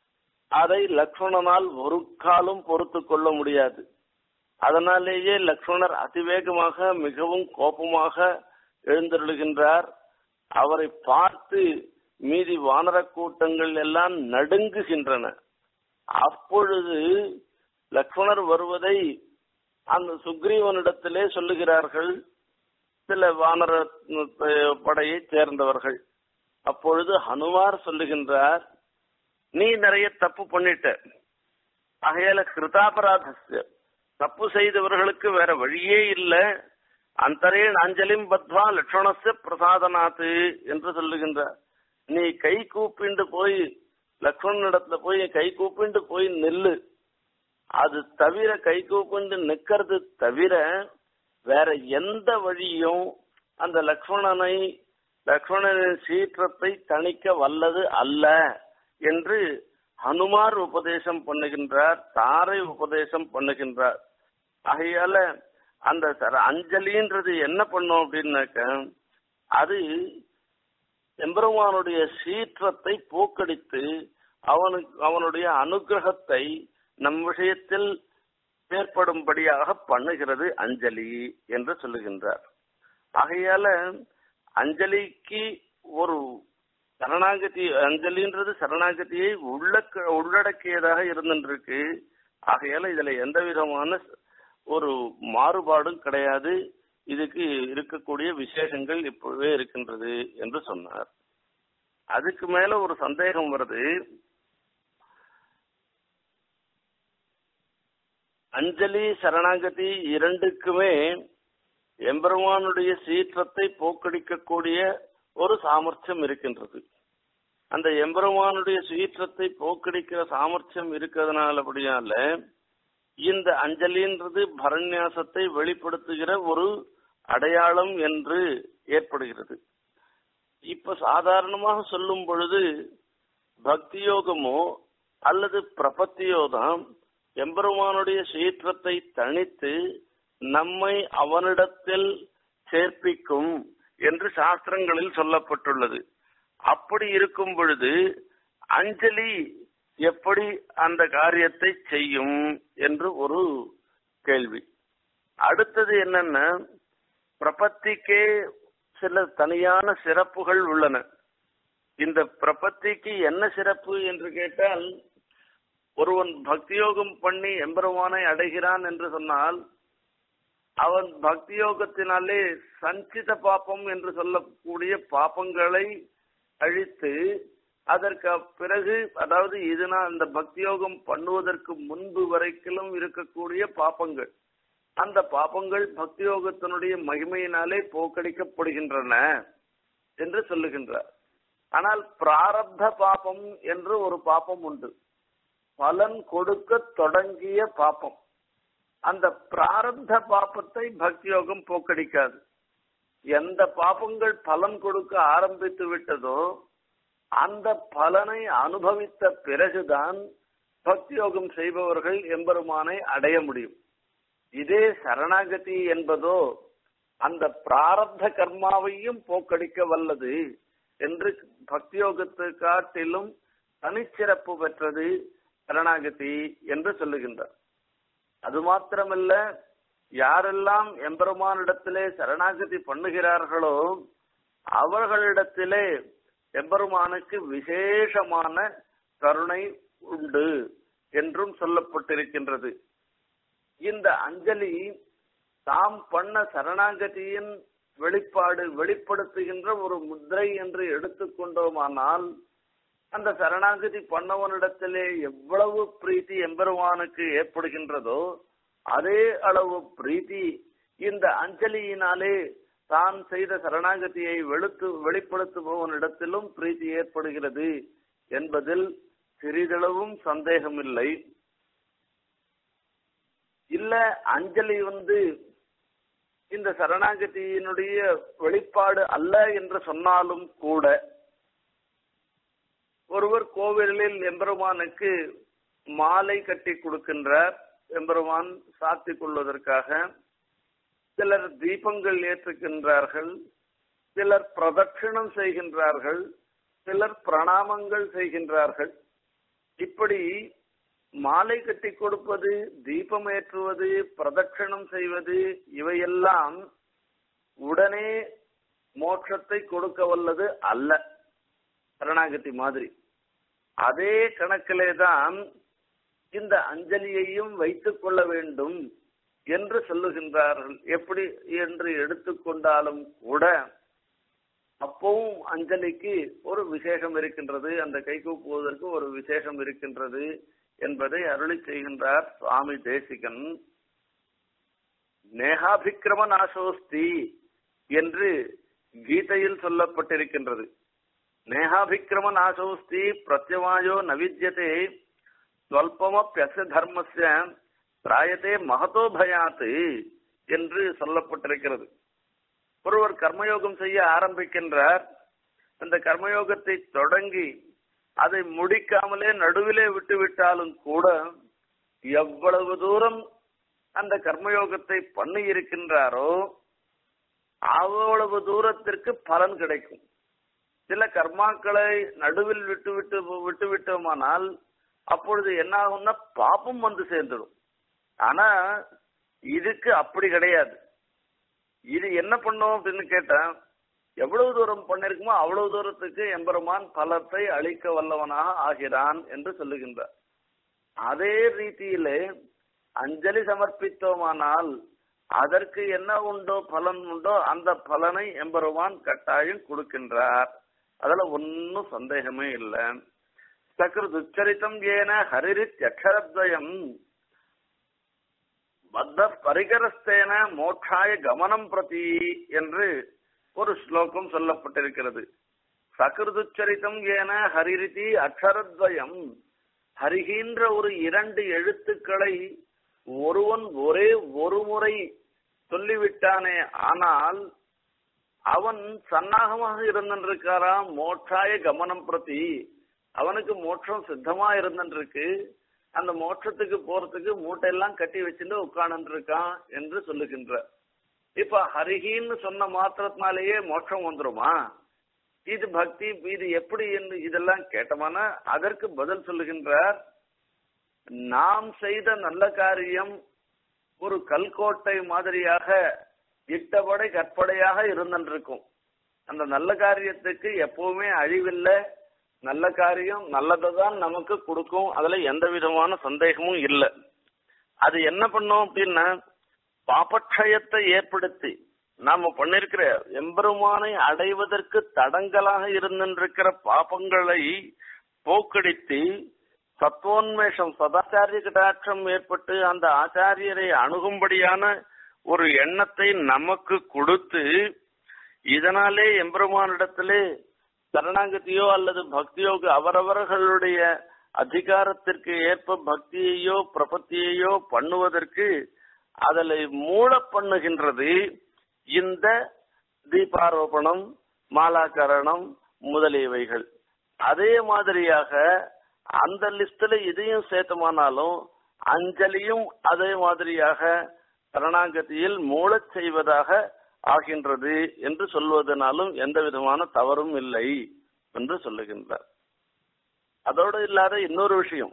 அதை லக்ஷ்மணனால் ஒரு காலும் பொறுத்து கொள்ள முடியாது அதனாலேயே லக்ஷ்மணர் அதிவேகமாக மிகவும் கோபமாக எழுந்தருளுகின்றார் அவரை பார்த்து மீதி வானர கூட்டங்கள் எல்லாம் நடுங்குகின்றன அப்பொழுது லக்ஷ்மணர் வருவதை அந்த சுக்ரீவனிடத்திலே சொல்லுகிறார்கள் சில வானர படையைச் சேர்ந்தவர்கள் அப்பொழுது ஹனுமார் சொல்லுகின்றார் நீ நிறைய தப்பு பண்ணிட்ட ஆகையால கிருதாபராதஸ்ய தப்பு செய்தவர்களுக்கு வேற வழியே இல்ல அந்தரேன் அஞ்சலிம் பத்வா லட்சணஸ்ய பிரசாதனாத்து என்று சொல்லுகின்றார் நீ கை கூப்பிண்டு போய் லக்ஷ்மணனிடத்துல போய் கை கூப்பிண்டு போய் நெல்லு அது தவிர கை கூப்பிண்டு நிக்கிறது தவிர வேற எந்த வழியும் அந்த லக்ஷ்மணனை லக்ஷ்மணனின் சீற்றத்தை தணிக்க வல்லது அல்ல என்று ஹனுமார் உபதேசம் பண்ணுகின்றார் தாரை உபதேசம் பண்ணுகின்றார் ஆகையால அந்த அஞ்சலின்றது என்ன பண்ணும் அப்படின்னாக்க அது எம்பெருமானுடைய சீற்றத்தை போக்கடித்து அவனுக்கு அவனுடைய அனுகிரகத்தை நம் விஷயத்தில் ஏற்படும்படியாக பண்ணுகிறது அஞ்சலி என்று சொல்லுகின்றார் ஆகையால அஞ்சலிக்கு ஒரு சரணாகதி அஞ்சலின்றது சரணாகதியை உள்ள உள்ளடக்கியதாக இருந்துருக்கு ஆகையால இதுல எந்த விதமான ஒரு மாறுபாடும் கிடையாது இதுக்கு இருக்கக்கூடிய விசேஷங்கள் இப்பவே இருக்கின்றது என்று சொன்னார் அதுக்கு மேல ஒரு சந்தேகம் வருது அஞ்சலி சரணாகதி இரண்டுக்குமே எம்பெருமானுடைய சீற்றத்தை போக்கடிக்கக்கூடிய ஒரு சாமர்த்தியம் இருக்கின்றது அந்த எம்பெருமானுடைய சீற்றத்தை போக்கடிக்கிற சாமர்த்தியம் இருக்கிறதுனால அப்படியால இந்த அஞ்சலின்றது பரநியாசத்தை வெளிப்படுத்துகிற ஒரு அடையாளம் என்று ஏற்படுகிறது இப்ப சாதாரணமாக சொல்லும் பொழுது பக்தியோகமோ அல்லது பிரபத்தியோதான் எம்பெருமானுடைய சீற்றத்தை தணித்து நம்மை அவனிடத்தில் சேர்ப்பிக்கும் என்று சாஸ்திரங்களில் சொல்லப்பட்டுள்ளது அப்படி இருக்கும் பொழுது அஞ்சலி எப்படி அந்த காரியத்தை செய்யும் என்று ஒரு கேள்வி அடுத்தது என்னன்னா பிரபத்திக்கே சில தனியான சிறப்புகள் உள்ளன இந்த பிரபத்திக்கு என்ன சிறப்பு என்று கேட்டால் ஒருவன் பக்தியோகம் பண்ணி எம்பெருமானை அடைகிறான் என்று சொன்னால் அவன் பக்தியோகத்தினாலே சஞ்சித பாப்பம் என்று சொல்லக்கூடிய பாப்பங்களை அழித்து அதற்கு பிறகு அதாவது இதனால் இந்த பக்தியோகம் பண்ணுவதற்கு முன்பு வரைக்கும் இருக்கக்கூடிய பாப்பங்கள் அந்த பாப்பங்கள் பக்தியோகத்தினுடைய மகிமையினாலே போக்கடிக்கப்படுகின்றன என்று சொல்லுகின்றார் ஆனால் பிராரப்த பாப்பம் என்று ஒரு பாப்பம் உண்டு பலன் கொடுக்க தொடங்கிய பாப்பம் அந்த பிராரப்த பாப்பத்தை பக்தியோகம் போக்கடிக்காது எந்த பாப்பங்கள் பலன் கொடுக்க ஆரம்பித்து விட்டதோ அந்த பலனை அனுபவித்த பிறகுதான் பக்தியோகம் செய்பவர்கள் எம்பெருமானை அடைய முடியும் இதே சரணாகதி என்பதோ அந்த பிராரப்த கர்மாவையும் போக்கடிக்க வல்லது என்று பக்தியோகத்தை காட்டிலும் தனிச்சிறப்பு பெற்றது சரணாகதி என்று சொல்லுகின்றார் அது மாத்திரமல்ல யாரெல்லாம் எம்பெருமானிடத்திலே சரணாகதி பண்ணுகிறார்களோ அவர்களிடத்திலே எம்பெருமானுக்கு விசேஷமான கருணை உண்டு என்றும் சொல்லப்பட்டிருக்கின்றது இந்த அஞ்சலி தாம் பண்ண சரணாகதியின் வெளிப்பாடு வெளிப்படுத்துகின்ற ஒரு முத்திரை என்று எடுத்துக்கொண்டோமானால் அந்த சரணாகதி பண்ணவனிடத்திலே எவ்வளவு பிரீத்தி எம்பெருமானுக்கு ஏற்படுகின்றதோ அதே அளவு பிரீத்தி இந்த அஞ்சலியினாலே தான் செய்த சரணாகதியை வெளுத்து வெளிப்படுத்துபவனிடத்திலும் பிரீத்தி ஏற்படுகிறது என்பதில் சிறிதளவும் சந்தேகமில்லை இல்ல அஞ்சலி வந்து இந்த சரணாகதியினுடைய வெளிப்பாடு அல்ல என்று சொன்னாலும் கூட ஒருவர் கோவிலில் எம்பெருமானுக்கு மாலை கட்டி கொடுக்கின்றார் எம்பெருமான் சாத்திக் கொள்வதற்காக சிலர் தீபங்கள் ஏற்றுகின்றார்கள் சிலர் பிரதட்சிணம் செய்கின்றார்கள் சிலர் பிரணாமங்கள் செய்கின்றார்கள் இப்படி மாலை கட்டி கொடுப்பது தீபம் ஏற்றுவது பிரதட்சணம் செய்வது இவையெல்லாம் உடனே மோட்சத்தை கொடுக்க வல்லது அல்ல சரணாகதி மாதிரி அதே கணக்கிலே தான் இந்த அஞ்சலியையும் வைத்துக் கொள்ள வேண்டும் என்று சொல்லுகின்றார்கள் எப்படி என்று எடுத்துக்கொண்டாலும் கூட அப்பவும் அஞ்சலிக்கு ஒரு விசேஷம் இருக்கின்றது அந்த கைகூப்புவதற்கு ஒரு விசேஷம் இருக்கின்றது என்பதை அருளி செய்கின்றார் சுவாமி தேசிகன் நேகாபிக்கிரம நாசோஸ்தி என்று கீதையில் சொல்லப்பட்டிருக்கின்றது நேகாபிக்கிரம நாசோஸ்தி பிரத்யவாயோ நவித்யதே ஸ்வல்பமப்பியச தர்மஸ்ய பிராயத்தே மகதோ பயாத்து என்று சொல்லப்பட்டிருக்கிறது ஒருவர் கர்மயோகம் செய்ய ஆரம்பிக்கின்றார் அந்த கர்மயோகத்தை தொடங்கி அதை முடிக்காமலே நடுவிலே விட்டு விட்டாலும் கூட எவ்வளவு தூரம் அந்த கர்மயோகத்தை பண்ணி இருக்கின்றாரோ அவ்வளவு தூரத்திற்கு பலன் கிடைக்கும் சில கர்மாக்களை நடுவில் விட்டு விட்டு விட்டு விட்டோமானால் அப்பொழுது என்ன ஆகும்னா பாப்பம் வந்து சேர்ந்துடும் ஆனா இதுக்கு அப்படி கிடையாது இது என்ன பண்ணும் அப்படின்னு கேட்டா எவ்வளவு தூரம் பண்ணிருக்குமோ அவ்வளவு தூரத்துக்கு எம்பெருமான் பலத்தை அளிக்க வல்லவனாக ஆகிறான் என்று சொல்லுகின்றார் அதே ரீதியிலே அஞ்சலி சமர்ப்பித்தோமானால் அதற்கு என்ன உண்டோ பலன் உண்டோ அந்த பலனை எம்பெருமான் கட்டாயம் கொடுக்கின்றார் அதுல ஒன்னும் சந்தேகமே இல்லை சக்ருதுச்சரித்தம் ஏன ஹரிரித்யக்ஷரத்வயம் பத்த பரிகரஸ்தேன மோட்சாய கமனம் பிரதி என்று ஒரு ஸ்லோகம் சொல்லப்பட்டிருக்கிறது சகிருதுச்சரித்தம் ஏன ஹரிரிதி அக்ஷரத்வயம் ஹரிகின்ற ஒரு இரண்டு எழுத்துக்களை ஒருவன் ஒரே ஒரு முறை சொல்லிவிட்டானே ஆனால் அவன் சன்னாகமாக இருந்திருக்காராம் மோட்சாய கமனம் பிரதி அவனுக்கு மோட்சம் சித்தமா இருந்திருக்கு அந்த மோட்சத்துக்கு போறதுக்கு மூட்டையெல்லாம் கட்டி வச்சுட்டு உட்கார்ந்து இருக்கான் என்று சொல்லுகின்ற இப்ப ஹரிகின்னு சொன்ன மாத்திரத்தினாலேயே மோட்சம் வந்துருமா இது பக்தி இது எப்படி என்று இதெல்லாம் கேட்டோம்னா அதற்கு பதில் சொல்லுகின்றார் நாம் செய்த நல்ல காரியம் ஒரு கல்கோட்டை மாதிரியாக இட்டபடை கற்படையாக இருந்திருக்கும் அந்த நல்ல காரியத்துக்கு எப்பவுமே அழிவில்லை நல்ல காரியம் நல்லதை தான் நமக்கு கொடுக்கும் அதுல எந்த விதமான சந்தேகமும் இல்லை அது என்ன பண்ணும் அப்படின்னா பாபக்ஷயத்தை ஏற்படுத்தி நாம பண்ணிருக்கிற எம்பெருமானை அடைவதற்கு தடங்கலாக இருந்திருக்கிற பாபங்களை போக்கடித்து சத்வோன்மேஷம் சதாச்சாரிய கடாட்சம் ஏற்பட்டு அந்த ஆச்சாரியரை அணுகும்படியான ஒரு எண்ணத்தை நமக்கு கொடுத்து இதனாலே எம்பெருமானிடத்திலே சரணாகதியோ அல்லது பக்தியோ அவரவர்களுடைய அதிகாரத்திற்கு ஏற்ப பக்தியையோ பிரபத்தியையோ பண்ணுவதற்கு அதில் மூல பண்ணுகின்றது இந்த தீபாரோபணம் மாலாக்கரணம் முதலியவைகள் அதே மாதிரியாக அந்த லிஸ்ட்ல இதையும் சேர்த்தமானாலும் அஞ்சலியும் அதே மாதிரியாக சரணாகதியில் மூலச் செய்வதாக ஆகின்றது என்று சொல்வதனாலும் எந்த விதமான தவறும் இல்லை என்று சொல்லுகின்றார் அதோடு இல்லாத இன்னொரு விஷயம்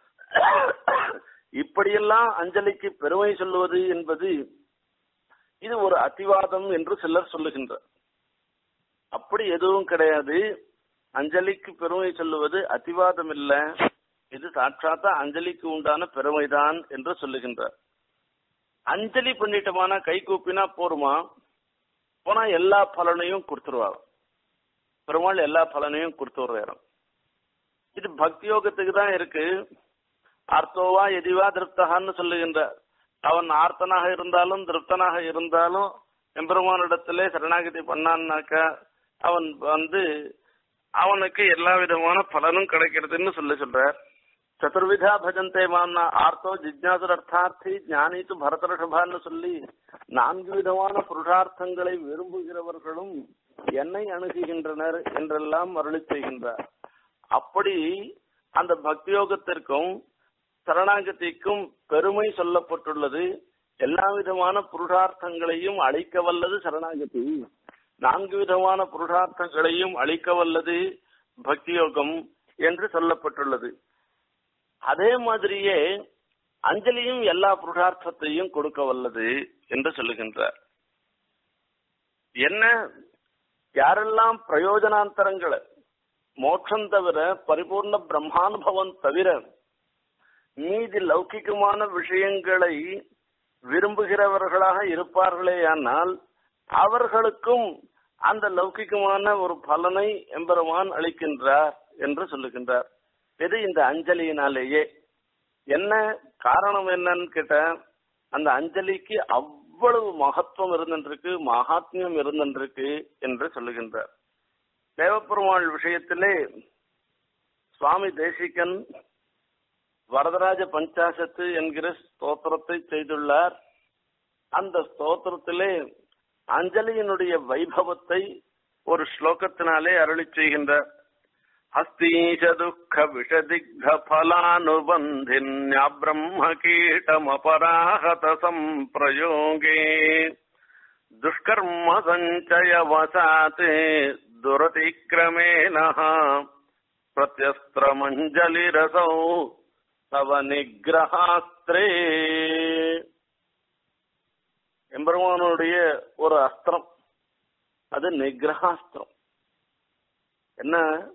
இப்படியெல்லாம் அஞ்சலிக்கு பெருமை சொல்லுவது என்பது இது ஒரு அத்திவாதம் என்று சிலர் சொல்லுகின்றார் அப்படி எதுவும் கிடையாது அஞ்சலிக்கு பெருமை சொல்லுவது அத்திவாதம் இல்ல இது சாட்சாத்தா அஞ்சலிக்கு உண்டான பெருமைதான் என்று சொல்லுகின்றார் அஞ்சலி பண்ணிட்டோமானா கை கூப்பினா போருமா போனா எல்லா பலனையும் கொடுத்துருவாங்க பெருமாள் எல்லா பலனையும் கொடுத்து விடுறாராம் இது பக்தி யோகத்துக்கு தான் இருக்கு அர்த்தோவா எதிவா திருப்தகான்னு சொல்லுகின்ற அவன் ஆர்த்தனாக இருந்தாலும் திருப்தனாக இருந்தாலும் எம்பெருமானிடத்திலே சரணாகதி பண்ணான்னாக்கா அவன் வந்து அவனுக்கு எல்லா விதமான பலனும் கிடைக்கிறதுன்னு சொல்லி சொல்றார் சதுர்விதா பஜந்தே மாம்னா ஆர்த்தோ ஜிஜ்ஞாசுர் அர்த்தார்த்தி ஞானித்து பரதரிஷபான்னு சொல்லி நான்கு விதமான புருஷார்த்தங்களை விரும்புகிறவர்களும் என்னை அணுகுகின்றனர் என்றெல்லாம் அருளி செய்கின்றார் அப்படி அந்த பக்தியோகத்திற்கும் சரணாகதிக்கும் பெருமை சொல்லப்பட்டுள்ளது எல்லா விதமான புருஷார்த்தங்களையும் அளிக்க வல்லது சரணாகதி நான்கு விதமான புருஷார்த்தங்களையும் அளிக்க வல்லது பக்தியோகம் என்று சொல்லப்பட்டுள்ளது அதே மாதிரியே அஞ்சலியும் எல்லா புருஷார்த்தத்தையும் கொடுக்க வல்லது என்று சொல்லுகின்றார் என்ன யாரெல்லாம் பிரயோஜனாந்தரங்களை மோட்சம் தவிர பரிபூர்ண பிரம்மானுபவம் தவிர மீதி லௌகிகமான விஷயங்களை விரும்புகிறவர்களாக இருப்பார்களேயானால் அவர்களுக்கும் அந்த லௌகிகமான ஒரு பலனை எம்பெருமான் அளிக்கின்றார் என்று சொல்லுகின்றார் இது இந்த அஞ்சலியினாலேயே என்ன காரணம் என்னன்னு கேட்ட அந்த அஞ்சலிக்கு அவ்வளவு மகத்துவம் இருந்திருக்கு மகாத்மியம் இருந்திருக்கு என்று சொல்லுகின்றார் தேவப்பெருமாள் விஷயத்திலே சுவாமி தேசிகன் வரதராஜ பஞ்சாசத்து என்கிற ஸ்தோத்திரத்தை செய்துள்ளார் அந்த ஸ்தோத்திரத்திலே அஞ்சலியினுடைய வைபவத்தை ஒரு ஸ்லோகத்தினாலே அருளி செய்கின்றார் ஹஸ்தீஷ துக்க விஷதிக்த பலானுபந்தின்யா பிரம்ம கீட்டமபராஹத சம்பிரயோகே துஷ்கர்ம சஞ்சய வசாத் துரதிக்கிரமேண பிரத்யஸ்திரமஞ்சலிரசௌ தவ நிகிரகாஸ்திரே எம்பெருமானுடைய ஒரு அஸ்திரம் அது நிகிரகாஸ்திரம் என்ன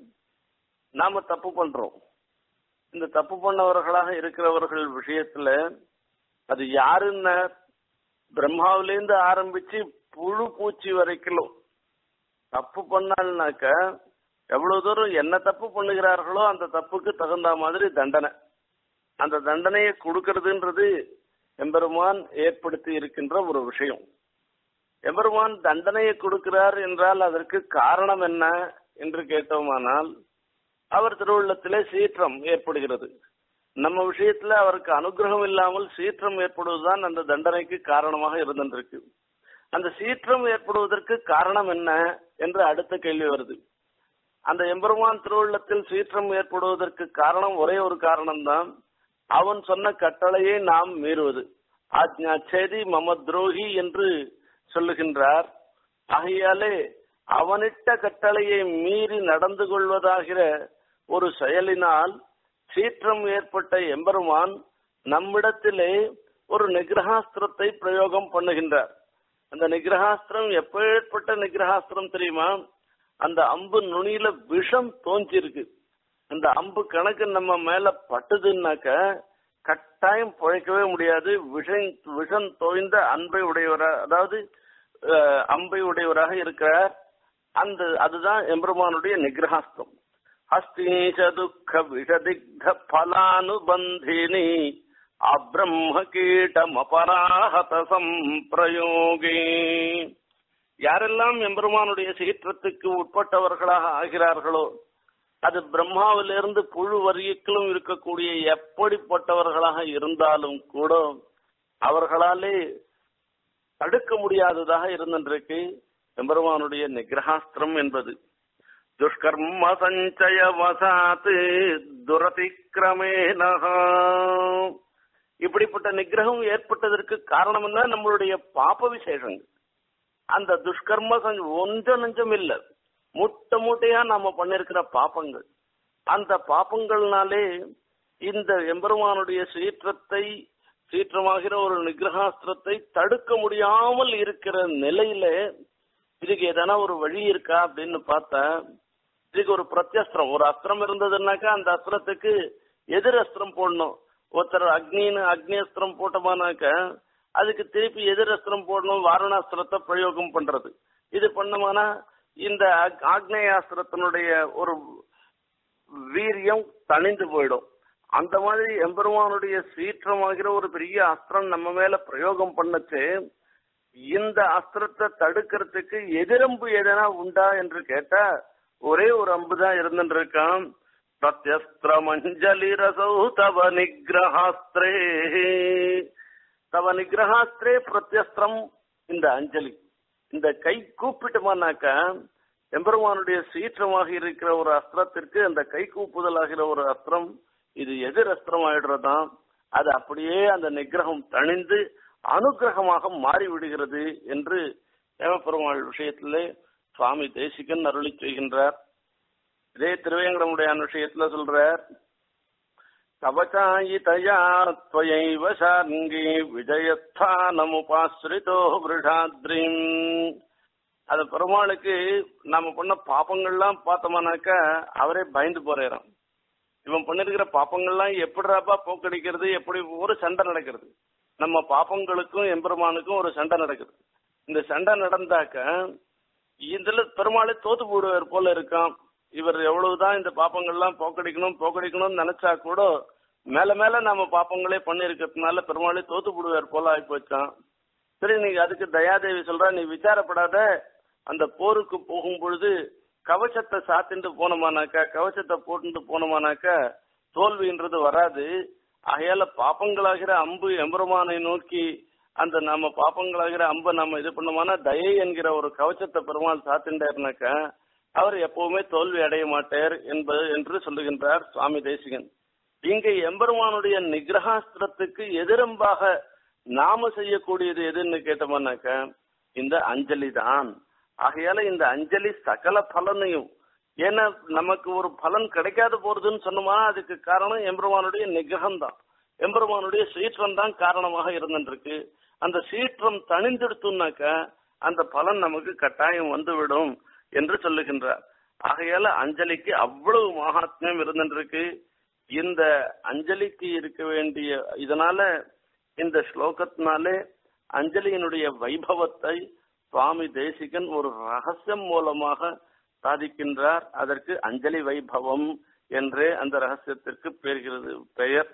நாம தப்பு பண்றோம் இந்த தப்பு பண்ணவர்களாக இருக்கிறவர்கள் விஷயத்துல அது யாருன்னு பிரம்மாவிலேருந்து ஆரம்பிச்சு புழு பூச்சி வரைக்கும் தப்பு பண்ணால்னாக்க எவ்வளவு தூரம் என்ன தப்பு பண்ணுகிறார்களோ அந்த தப்புக்கு தகுந்த மாதிரி தண்டனை அந்த தண்டனையை கொடுக்கறதுன்றது எம்பெருமான் ஏற்படுத்தி இருக்கின்ற ஒரு விஷயம் எம்பெருமான் தண்டனையை கொடுக்கிறார் என்றால் அதற்கு காரணம் என்ன என்று கேட்டோமானால் அவர் திருவுள்ளத்திலே சீற்றம் ஏற்படுகிறது நம்ம விஷயத்துல அவருக்கு அனுகிரகம் இல்லாமல் சீற்றம் ஏற்படுவதுதான் அந்த தண்டனைக்கு காரணமாக இருந்திருக்கு அந்த சீற்றம் ஏற்படுவதற்கு காரணம் என்ன என்று அடுத்த கேள்வி வருது அந்த எம்பெருமான் திருவுள்ளத்தில் சீற்றம் ஏற்படுவதற்கு காரணம் ஒரே ஒரு காரணம்தான் அவன் சொன்ன கட்டளையை நாம் மீறுவது ஆஜ்ஞா சேதி மம துரோகி என்று சொல்லுகின்றார் ஆகையாலே அவனிட்ட கட்டளையை மீறி நடந்து கொள்வதாகிற ஒரு செயலினால் சீற்றம் ஏற்பட்ட எம்பெருமான் நம்மிடத்திலே ஒரு நிகிரகாஸ்திரத்தை பிரயோகம் பண்ணுகின்றார் அந்த நிகிரகாஸ்திரம் எப்பேற்பட்ட நிகிரகாஸ்திரம் தெரியுமா அந்த அம்பு நுனியில விஷம் தோஞ்சிருக்கு அந்த அம்பு கணக்கு நம்ம மேல பட்டுதுன்னாக்க கட்டாயம் பிழைக்கவே முடியாது விஷம் விஷம் தோய்ந்த அன்பை உடையவராக அதாவது அம்பை உடையவராக இருக்கிறார் அந்த அதுதான் எம்பெருமானுடைய நிகிரகாஸ்திரம் ஹஸ்தீஷ துக்க விஷதிக்த பலானுபந்தினி அப்ரம்ம கீட்டம் அபராஹத சம்பிரயோகே யாரெல்லாம் எம்பெருமானுடைய சீற்றத்துக்கு உட்பட்டவர்களாக ஆகிறார்களோ அது பிரம்மாவிலிருந்து புழு வரியிலும் இருக்கக்கூடிய எப்படிப்பட்டவர்களாக இருந்தாலும் கூட அவர்களாலே தடுக்க முடியாததாக இருந்திருக்கு எம்பெருமானுடைய நிகிரகாஸ்திரம் என்பது துஷ்கர்ம சஞ்சய வசாத்து துரதிக்கிரமேன இப்படிப்பட்ட நிகிரகம் ஏற்பட்டதற்கு காரணம் என்ன நம்மளுடைய பாப விசேஷங்கள் அந்த துஷ்கர்ம ஒன்றும் நெஞ்சம் இல்லை மூட்டை மூட்டையா நாம பண்ணிருக்கிற பாப்பங்கள் அந்த பாப்பங்கள்னாலே இந்த எம்பெருமானுடைய சீற்றத்தை சீற்றமாகிற ஒரு நிகிரகாஸ்திரத்தை தடுக்க முடியாமல் இருக்கிற நிலையில இதுக்கு எதனா ஒரு வழி இருக்கா அப்படின்னு பார்த்தா இதுக்கு ஒரு பிரத்யஸ்திரம் ஒரு அஸ்திரம் இருந்ததுன்னாக்கா அந்த அஸ்திரத்துக்கு எதிர் அஸ்திரம் போடணும் ஒருத்தர் அக்னின்னு அக்னி அஸ்திரம் போட்டோமானாக்க அதுக்கு திருப்பி எதிர் அஸ்திரம் போடணும் வாரணாஸ்திரத்தை பிரயோகம் பண்றது இது பண்ணோம்னா இந்த ஆக்னேயாஸ்திரத்தினுடைய ஒரு வீரியம் தணிந்து போயிடும் அந்த மாதிரி எம்பெருமானுடைய சீற்றமாகிற ஒரு பெரிய அஸ்திரம் நம்ம மேல பிரயோகம் பண்ணச்சு இந்த அஸ்திரத்தை தடுக்கிறதுக்கு எதிரம்பு எதனா உண்டா என்று கேட்டா ஒரே ஒரு அம்பு தான் இருந்துட்டு இருக்கான் பிரத்யஸ்திரமஞ்சலி ரசௌ தவ நிகிரகாஸ்திரே தவ நிகிரகாஸ்திரே பிரத்யஸ்திரம் இந்த அஞ்சலி இந்த கை கூப்பிட்டுமானாக்கா எம்பெருமானுடைய சீற்றமாக இருக்கிற ஒரு அஸ்திரத்திற்கு அந்த கை கூப்புதல் ஆகிற ஒரு அஸ்திரம் இது எதிர் அஸ்திரம் ஆயிடுறதாம் அது அப்படியே அந்த நிகிரகம் தணிந்து அனுகிரகமாக மாறி விடுகிறது என்று தேவப்பெருமாள் விஷயத்திலே சுவாமி தேசிகன் அருளி செய்கின்றார் இதே திருவேங்கடமுடையான் விஷயத்துல சொல்றார் கவச்சாயிதயா त्वयैव சார்ங்கி விஜயஸ்தானமுபாஸ்ரிதோ விருஷாத்ரிம் அது பெருமாளுக்கு நாம பண்ண பாப்பங்கள்லாம் பார்த்தோம்னாக்கா அவரே பயந்து போறாராம் இவன் பண்ணிருக்கிற பாப்பங்கள்லாம் எப்படிராப்பா போக்கடிக்கிறது எப்படி ஒரு சண்டை நடக்கிறது நம்ம பாப்பங்களுக்கும் எம்பெருமானுக்கும் ஒரு சண்டை நடக்குது இந்த சண்டை நடந்தாக்க இதுல பெருமாளே தோத்து போடுவார் போல இருக்கான் இவர் எவ்வளவுதான் இந்த பாப்பங்கள்லாம் போக்கடிக்கணும் போக்கடிக்கணும்னு நினைச்சா கூட மேல மேல நம்ம பாப்பங்களே பண்ணிருக்கிறதுனால பெருமாளே தோத்து போடுவார் போல ஆகி போச்சான் சரி நீ அதுக்கு தயாதேவி சொல்றா நீ விசாரப்படாத அந்த போருக்கு போகும் பொழுது கவசத்தை சாத்திட்டு போனோமானாக்கா கவசத்தை போட்டுட்டு போனோமானாக்கா தோல்வின்றது வராது ஆகையால பாப்பங்களாகிற அம்பு எம்பெருமானை நோக்கி அந்த நம்ம பாப்பங்களாகிற அம்பை நம்ம இது பண்ணோம்னா தயை என்கிற ஒரு கவச்சத்தை பெருமாள் சாத்திண்டாருனாக்கா அவர் எப்பவுமே தோல்வி அடைய மாட்டார் என்பது என்று சொல்லுகின்றார் சுவாமி தேசிகன் இங்க எம்பெருமானுடைய நிகிரகாஸ்திரத்துக்கு எதிரம்பாக நாம செய்யக்கூடியது எதுன்னு கேட்டோம்னாக்கா இந்த அஞ்சலி தான் ஆகையால இந்த அஞ்சலி சகல பலனையும் ஏன்னா நமக்கு ஒரு பலன் கிடைக்காது போறதுன்னு சொன்னோம்னா அதுக்கு காரணம் எம்பெருமானுடைய நிகிரகம் தான் எம்பெருமானுடைய சீற்றம் தான் காரணமாக இருந்துருக்கு அந்த சீற்றம் தணிந்தெடுத்துனாக்கா அந்த பலன் நமக்கு கட்டாயம் வந்துவிடும் என்று சொல்லுகின்றார் ஆகையால அஞ்சலிக்கு அவ்வளவு மகாத்மியம் இருந்துருக்கு இந்த அஞ்சலிக்கு இருக்க வேண்டிய இதனால இந்த ஸ்லோகத்தினாலே அஞ்சலியினுடைய வைபவத்தை சுவாமி தேசிகன் ஒரு ரகசியம் மூலமாக சாதிக்கின்றார் அதற்கு அஞ்சலி வைபவம் என்றே அந்த ரகசியத்திற்கு பெறுகிறது பெயர்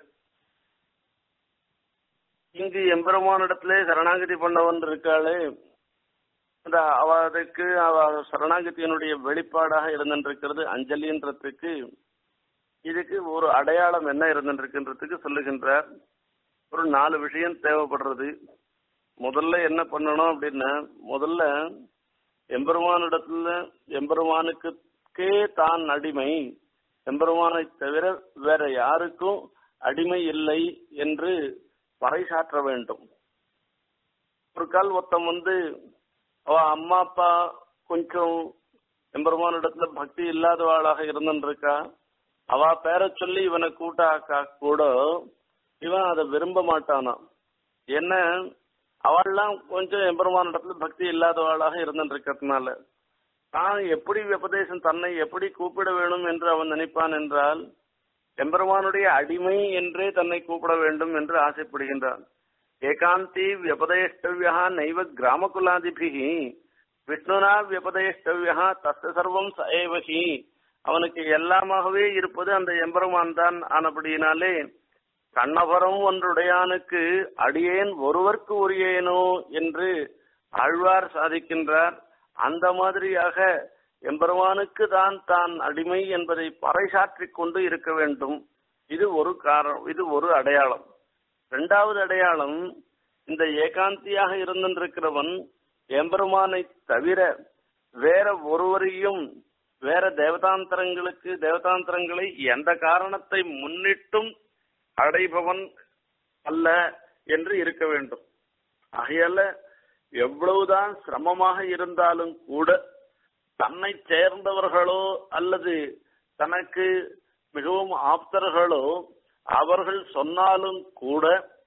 இங்கு எம்பெருமானிடத்திலே சரணாகதி பண்ணவன் இருக்காளே அந்த அவ அதுக்கு அவ சரணாகதியினுடைய வெளிப்பாடாக இருந்திருக்கிறது அஞ்சலின்றதுக்கு இதுக்கு ஒரு அடையாளம் என்ன இருந்திருக்குன்றதுக்கு சொல்லுகின்றார் ஒரு நாலு விஷயம் தேவைப்படுறது முதல்ல என்ன பண்ணணும் அப்படின்னா முதல்ல எம்பெருமானிடத்துல எம்பெருமானுக்கே தான் அடிமை எம்பெருமானை தவிர வேற யாருக்கும் அடிமை இல்லை என்று பறைசாற்ற வேண்டும் ஒரு கால் ஒருத்தன் வந்து அவ அம்மா அப்பா கொஞ்சம் எம்பெருமானிடத்துல பக்தி இல்லாதவாளாக இருந்துருக்கா அவ பேரை சொல்லி இவனை கூட்டாக்கா கூட இவன் அதை விரும்ப மாட்டானான் என்ன அவள்லாம் கொஞ்சம் எம்பெருமானிடத்துல பக்தி இல்லாதவாளாக இருந்துருக்கிறதுனால தான் எப்படி உபதேசம் தன்னை எப்படி கூப்பிட வேணும் என்று அவன் நினைப்பான் என்றால் எம்பெருமானுடைய அடிமை என்றே தன்னை கூப்பிட வேண்டும் என்று ஆசைப்படுகின்றான் ஏகாந்தி வியபதேஷ்டவியா நைவ கிராமகுலாதிபிகி விஷ்ணுனா வியபதேஷ்டவியா தஸ்த சர்வம் சஏவகி அவனுக்கு எல்லாமாகவே இருப்பது அந்த எம்பெருமான் தான் ஆனபடியினாலே கண்ணபரம் ஒன்றுடையானுக்கு அடியேன் ஒருவர்க்கு உரியேனோ என்று ஆழ்வார் சாதிக்கின்றார் அந்த மாதிரியாக எம்பெருமானுக்கு தான் தான் அடிமை என்பதை பறைசாற்றிக் கொண்டு இருக்க வேண்டும் இது ஒரு காரணம் இது ஒரு அடையாளம் இரண்டாவது அடையாளம் இந்த ஏகாந்தியாக இருந்திருக்கிறவன் எம்பெருமானை தவிர வேற ஒருவரையும் வேற தேவதாந்திரங்களுக்கு தேவதாந்திரங்களை எந்த காரணத்தை முன்னிட்டும் அடைபவன் அல்ல என்று இருக்க வேண்டும் ஆகையால எவ்வளவுதான் சிரமமாக இருந்தாலும் கூட தன்னை சேர்ந்தவர்களோ அல்லது தனக்கு மிகவும் ஆப்தர்களோ அவர்கள் சொன்னாலும் கூட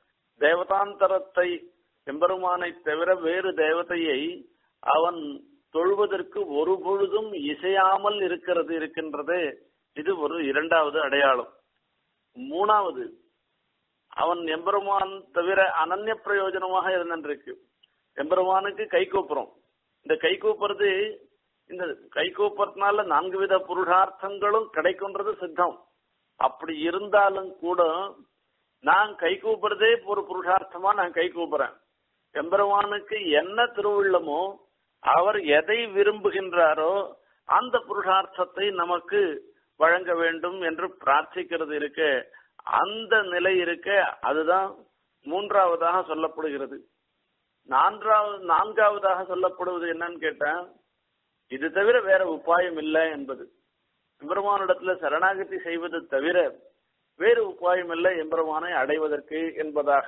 தேவதாந்தரத்தை எம்பெருமானை தவிர வேறு தேவதையை அவன் தொழுவதற்கு ஒரு பொழுதும் இசையாமல் இருக்கிறது இருக்கின்றது இது ஒரு இரண்டாவது அடையாளம் மூணாவது அவன் எம்பெருமான் தவிர அனன்ய பிரயோஜனமாக இருந்திருக்கு எம்பெருமானுக்கு கை கூப்புறோம் இந்த கை கூப்புறது இந்த கை கூப்புறதுனால நான்கு வித புருஷார்த்தங்களும் கிடைக்கும்ன்றது சித்தம் அப்படி இருந்தாலும் கூட நான் கை கூப்புறதே ஒரு புருஷார்த்தமா நான் கை கூப்புறேன் எம்பெருமானுக்கு என்ன திருவுள்ளமோ அவர் எதை விரும்புகின்றாரோ அந்த புருஷார்த்தத்தை நமக்கு வழங்க வேண்டும் என்று பிரார்த்திக்கிறது இருக்க அந்த நிலை இருக்க அதுதான் மூன்றாவதாக சொல்லப்படுகிறது நான்காவது நான்காவதாக சொல்லப்படுவது என்னன்னு கேட்டா இது தவிர வேற உபாயம் இல்லை என்பது எம்பெருமானிடத்துல சரணாகதி செய்வது தவிர வேறு உபாயம் இல்லை எம்பெருமானை அடைவதற்கு என்பதாக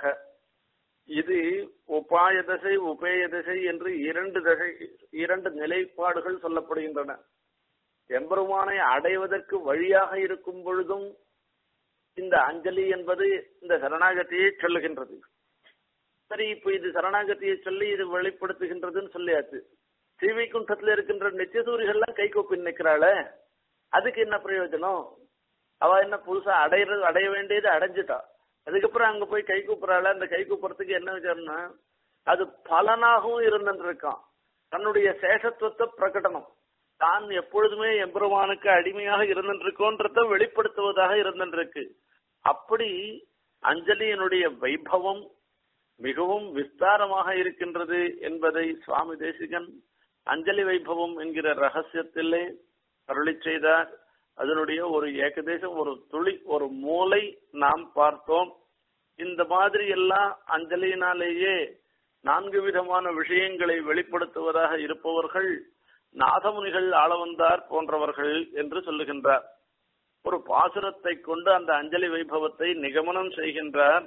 இது உபாய தசை உபேய தசை என்று இரண்டு தசை இரண்டு நிலைப்பாடுகள் சொல்லப்படுகின்றன எம்பெருமானை அடைவதற்கு வழியாக இருக்கும் பொழுதும் இந்த அஞ்சலி என்பது இந்த சரணாகதியை சொல்லுகின்றது சரி இப்ப இது சரணாகதியை சொல்லி இது வெளிப்படுத்துகின்றதுன்னு சொல்லியாச்சு ஸ்ரீவைகுண்டத்துல இருக்கின்ற நித்தியசூரிகள்லாம் கை கூப்பி நிக்கிறாள அதுக்கு என்ன பிரயோஜனம் அவ என்ன புதுசா அடையிறது அடைய வேண்டியது அடைஞ்சிட்டா அதுக்கப்புறம் அங்க போய் கை கூப்புறாள் அந்த கை கூப்புறதுக்கு என்ன விசாரம்னா அது பலனாகவும் இருந்துட்டு இருக்கான் தன்னுடைய சேஷத்துவத்தை பிரகடனம் தான் எப்பொழுதுமே எம்பெருமானுக்கு அடிமையாக இருந்துட்டு இருக்கோன்றத வெளிப்படுத்துவதாக இருந்துட்டு இருக்கு அப்படி அஞ்சலியினுடைய வைபவம் மிகவும் விஸ்தாரமாக இருக்கின்றது என்பதை சுவாமி தேசிகன் அஞ்சலி வைபவம் என்கிற ரகசியத்திலே அருளி செய்தார் அதனுடைய ஒரு ஏகதேசம் ஒரு துளி ஒரு மூளை நாம் பார்த்தோம் இந்த மாதிரி எல்லாம் அஞ்சலியினாலேயே நான்கு விதமான விஷயங்களை வெளிப்படுத்துவதாக இருப்பவர்கள் நாதமுனிகள் ஆளவந்தார் போன்றவர்கள் என்று சொல்லுகின்றார் ஒரு பாசுரத்தை கொண்டு அந்த அஞ்சலி வைபவத்தை நிகமனம் செய்கின்றார்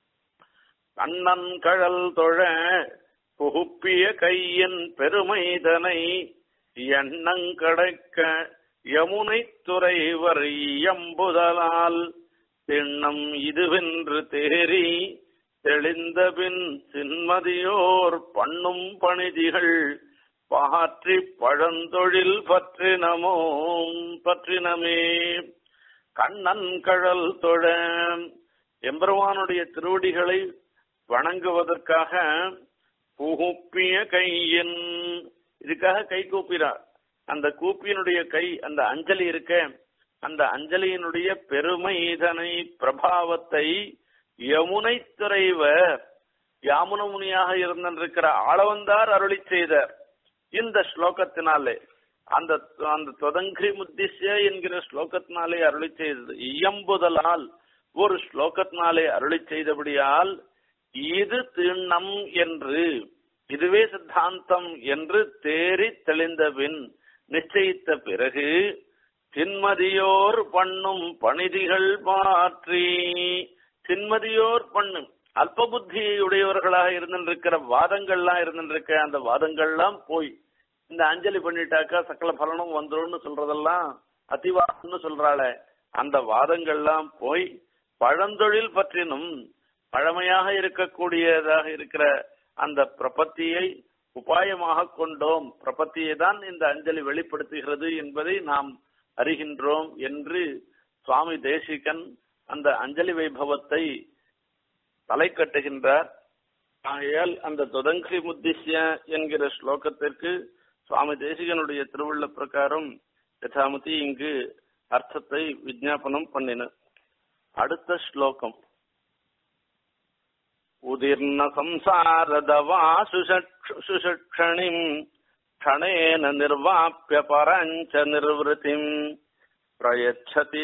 கண்ணன் கழல் தொழ புகுப்பிய கையின் பெருமைதனை எண்ணங்கடைக்க யமுனை துறைவர் எம்புதலால் திண்ணம் இதுவென்று தேறி தெளிந்தபின் சின்மதியோர் பண்ணும் பணிதிகள் பாற்றி பழந்தொழில் பற்றினமோ பற்றினமே கண்ணன் கழல் தொழ எம்பெருமானுடைய திருவடிகளை வணங்குவதற்காக புகுப்பிய கையின் இதுக்காக கை கூப்பினார் அந்த கூப்பியினுடைய கை அந்த அஞ்சலி இருக்க அந்த அஞ்சலியினுடைய பெருமை இதனை பிரபாவத்தை யமுனை துறைவர் யாமுன முனியாக இருந்திருக்கிற ஆளவந்தார் அருளி செய்தார் இந்த ஸ்லோகத்தினாலே அந்த அந்த தொதங்கிரி முத்திஷ்ய என்கிற ஸ்லோகத்தினாலே அருளி செய்தது இயம்புதலால் ஒரு ஸ்லோகத்தினாலே அருளி செய்தபடியால் இது திண்ணம் என்று இதுவே சித்தாந்தம் என்று தேறி தெளிந்தபின் நிச்சயித்த பிறகு சின்மதியோர் பண்ணும் பணிதிகள் மாற்றி சின்மதியோர் பண்ணும் அல்ப புத்தியை உடையவர்களாக இருந்திருக்கிற வாதங்கள்லாம் இருந்திருக்க அந்த வாதங்கள்லாம் போய் இந்த அஞ்சலி பண்ணிட்டாக்கா சகல பலனும் வந்துரும்னு சொல்றதெல்லாம் அதிவாதம்னு சொல்றாளே அந்த வாதங்கள்லாம் போய் பழந்தொழில் பற்றினும் பழமையாக இருக்கக்கூடியதாக இருக்கிற அந்த பிரபத்தியை உபாயமாக கொண்டோம் பிரபத்தியை தான் இந்த அஞ்சலி வெளிப்படுத்துகிறது என்பதை நாம் அறிகின்றோம் என்று சுவாமி தேசிகன் அந்த அஞ்சலி வைபவத்தை தலை கட்டுகின்றார் ஆகையால் அந்த தொதங்கி முத்திஷ்ய என்கிற ஸ்லோகத்திற்கு சுவாமி தேசிகனுடைய திருவுள்ள பிரகாரம் யதாமதி இங்கு அர்த்தத்தை விஜாபனம் பண்ணின அடுத்த ஸ்லோகம் உதிர்ண சம்சாரதவா சுஷக்ஷணிம் क्षणेन निर्वाप्य पराञ्च निर्वृतिम् प्रयच्छति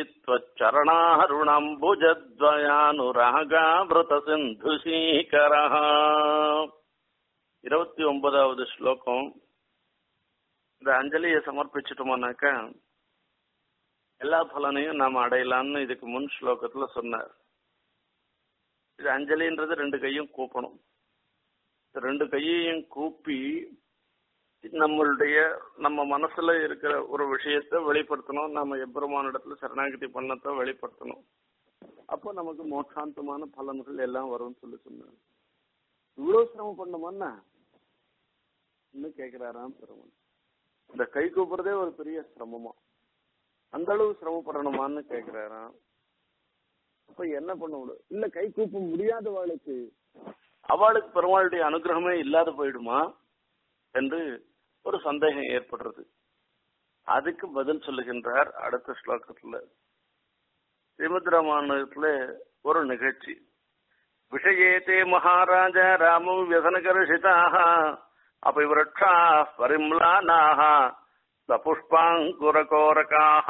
त्वच्चरणारुणम्बुजद्वयानुरागावृतसिन्धुशीकरः இருபத்தி ஒன்பதாவது ஸ்லோகம் இந்த அஞ்சலியை சமர்ப்பிச்சிட்டோம்னாக்க எல்லா பலனையும் நாம் அடையலாம்னு இதுக்கு முன் ஸ்லோகத்துல சொன்னார் இது அஞ்சலின்றது ரெண்டு கையும் கூப்பணும் ரெண்டு கையையும் கூப்பி நம்மளுடைய நம்ம மனசுல இருக்கிற ஒரு விஷயத்த வெளிப்படுத்தணும் நம்ம எம்பெருமானிடத்துல சரணாகதி பண்ணத்தை வெளிப்படுத்தணும் அப்போ நமக்கு மோட்சாந்தமான பலன்கள் எல்லாம் வரும்னு சொல்லி சொன்னாங்க இவ்வளவு சிரமம் பண்ணுமான்னா இன்னும் கேக்குறாராம் பெருமன் இந்த கை கூப்புறதே ஒரு பெரிய சிரமமா அந்த அளவு சிரமப்படணுமான்னு கேக்குறாராம் அப்ப என்ன பண்ண முடியும் இல்ல கை கூப்ப முடியாதவாளுக்கு அவளுக்கு பெருமாளுடைய அனுகிரகமே இல்லாத போயிடுமா என்று ஒரு சந்தேகம் ஏற்படுறது அதுக்கு பதில் சொல்லுகின்றார் அடுத்த ஸ்லோகத்துல ஸ்ரீமத் ராமாயணத்துல ஒரு நிகழ்ச்சி விஷயேதே மகாராஜ ராம வியசனகர்ஷிதாக அபிவிரட்சா பரிம்லானாக சபுஷ்பாங்குரகோரகாக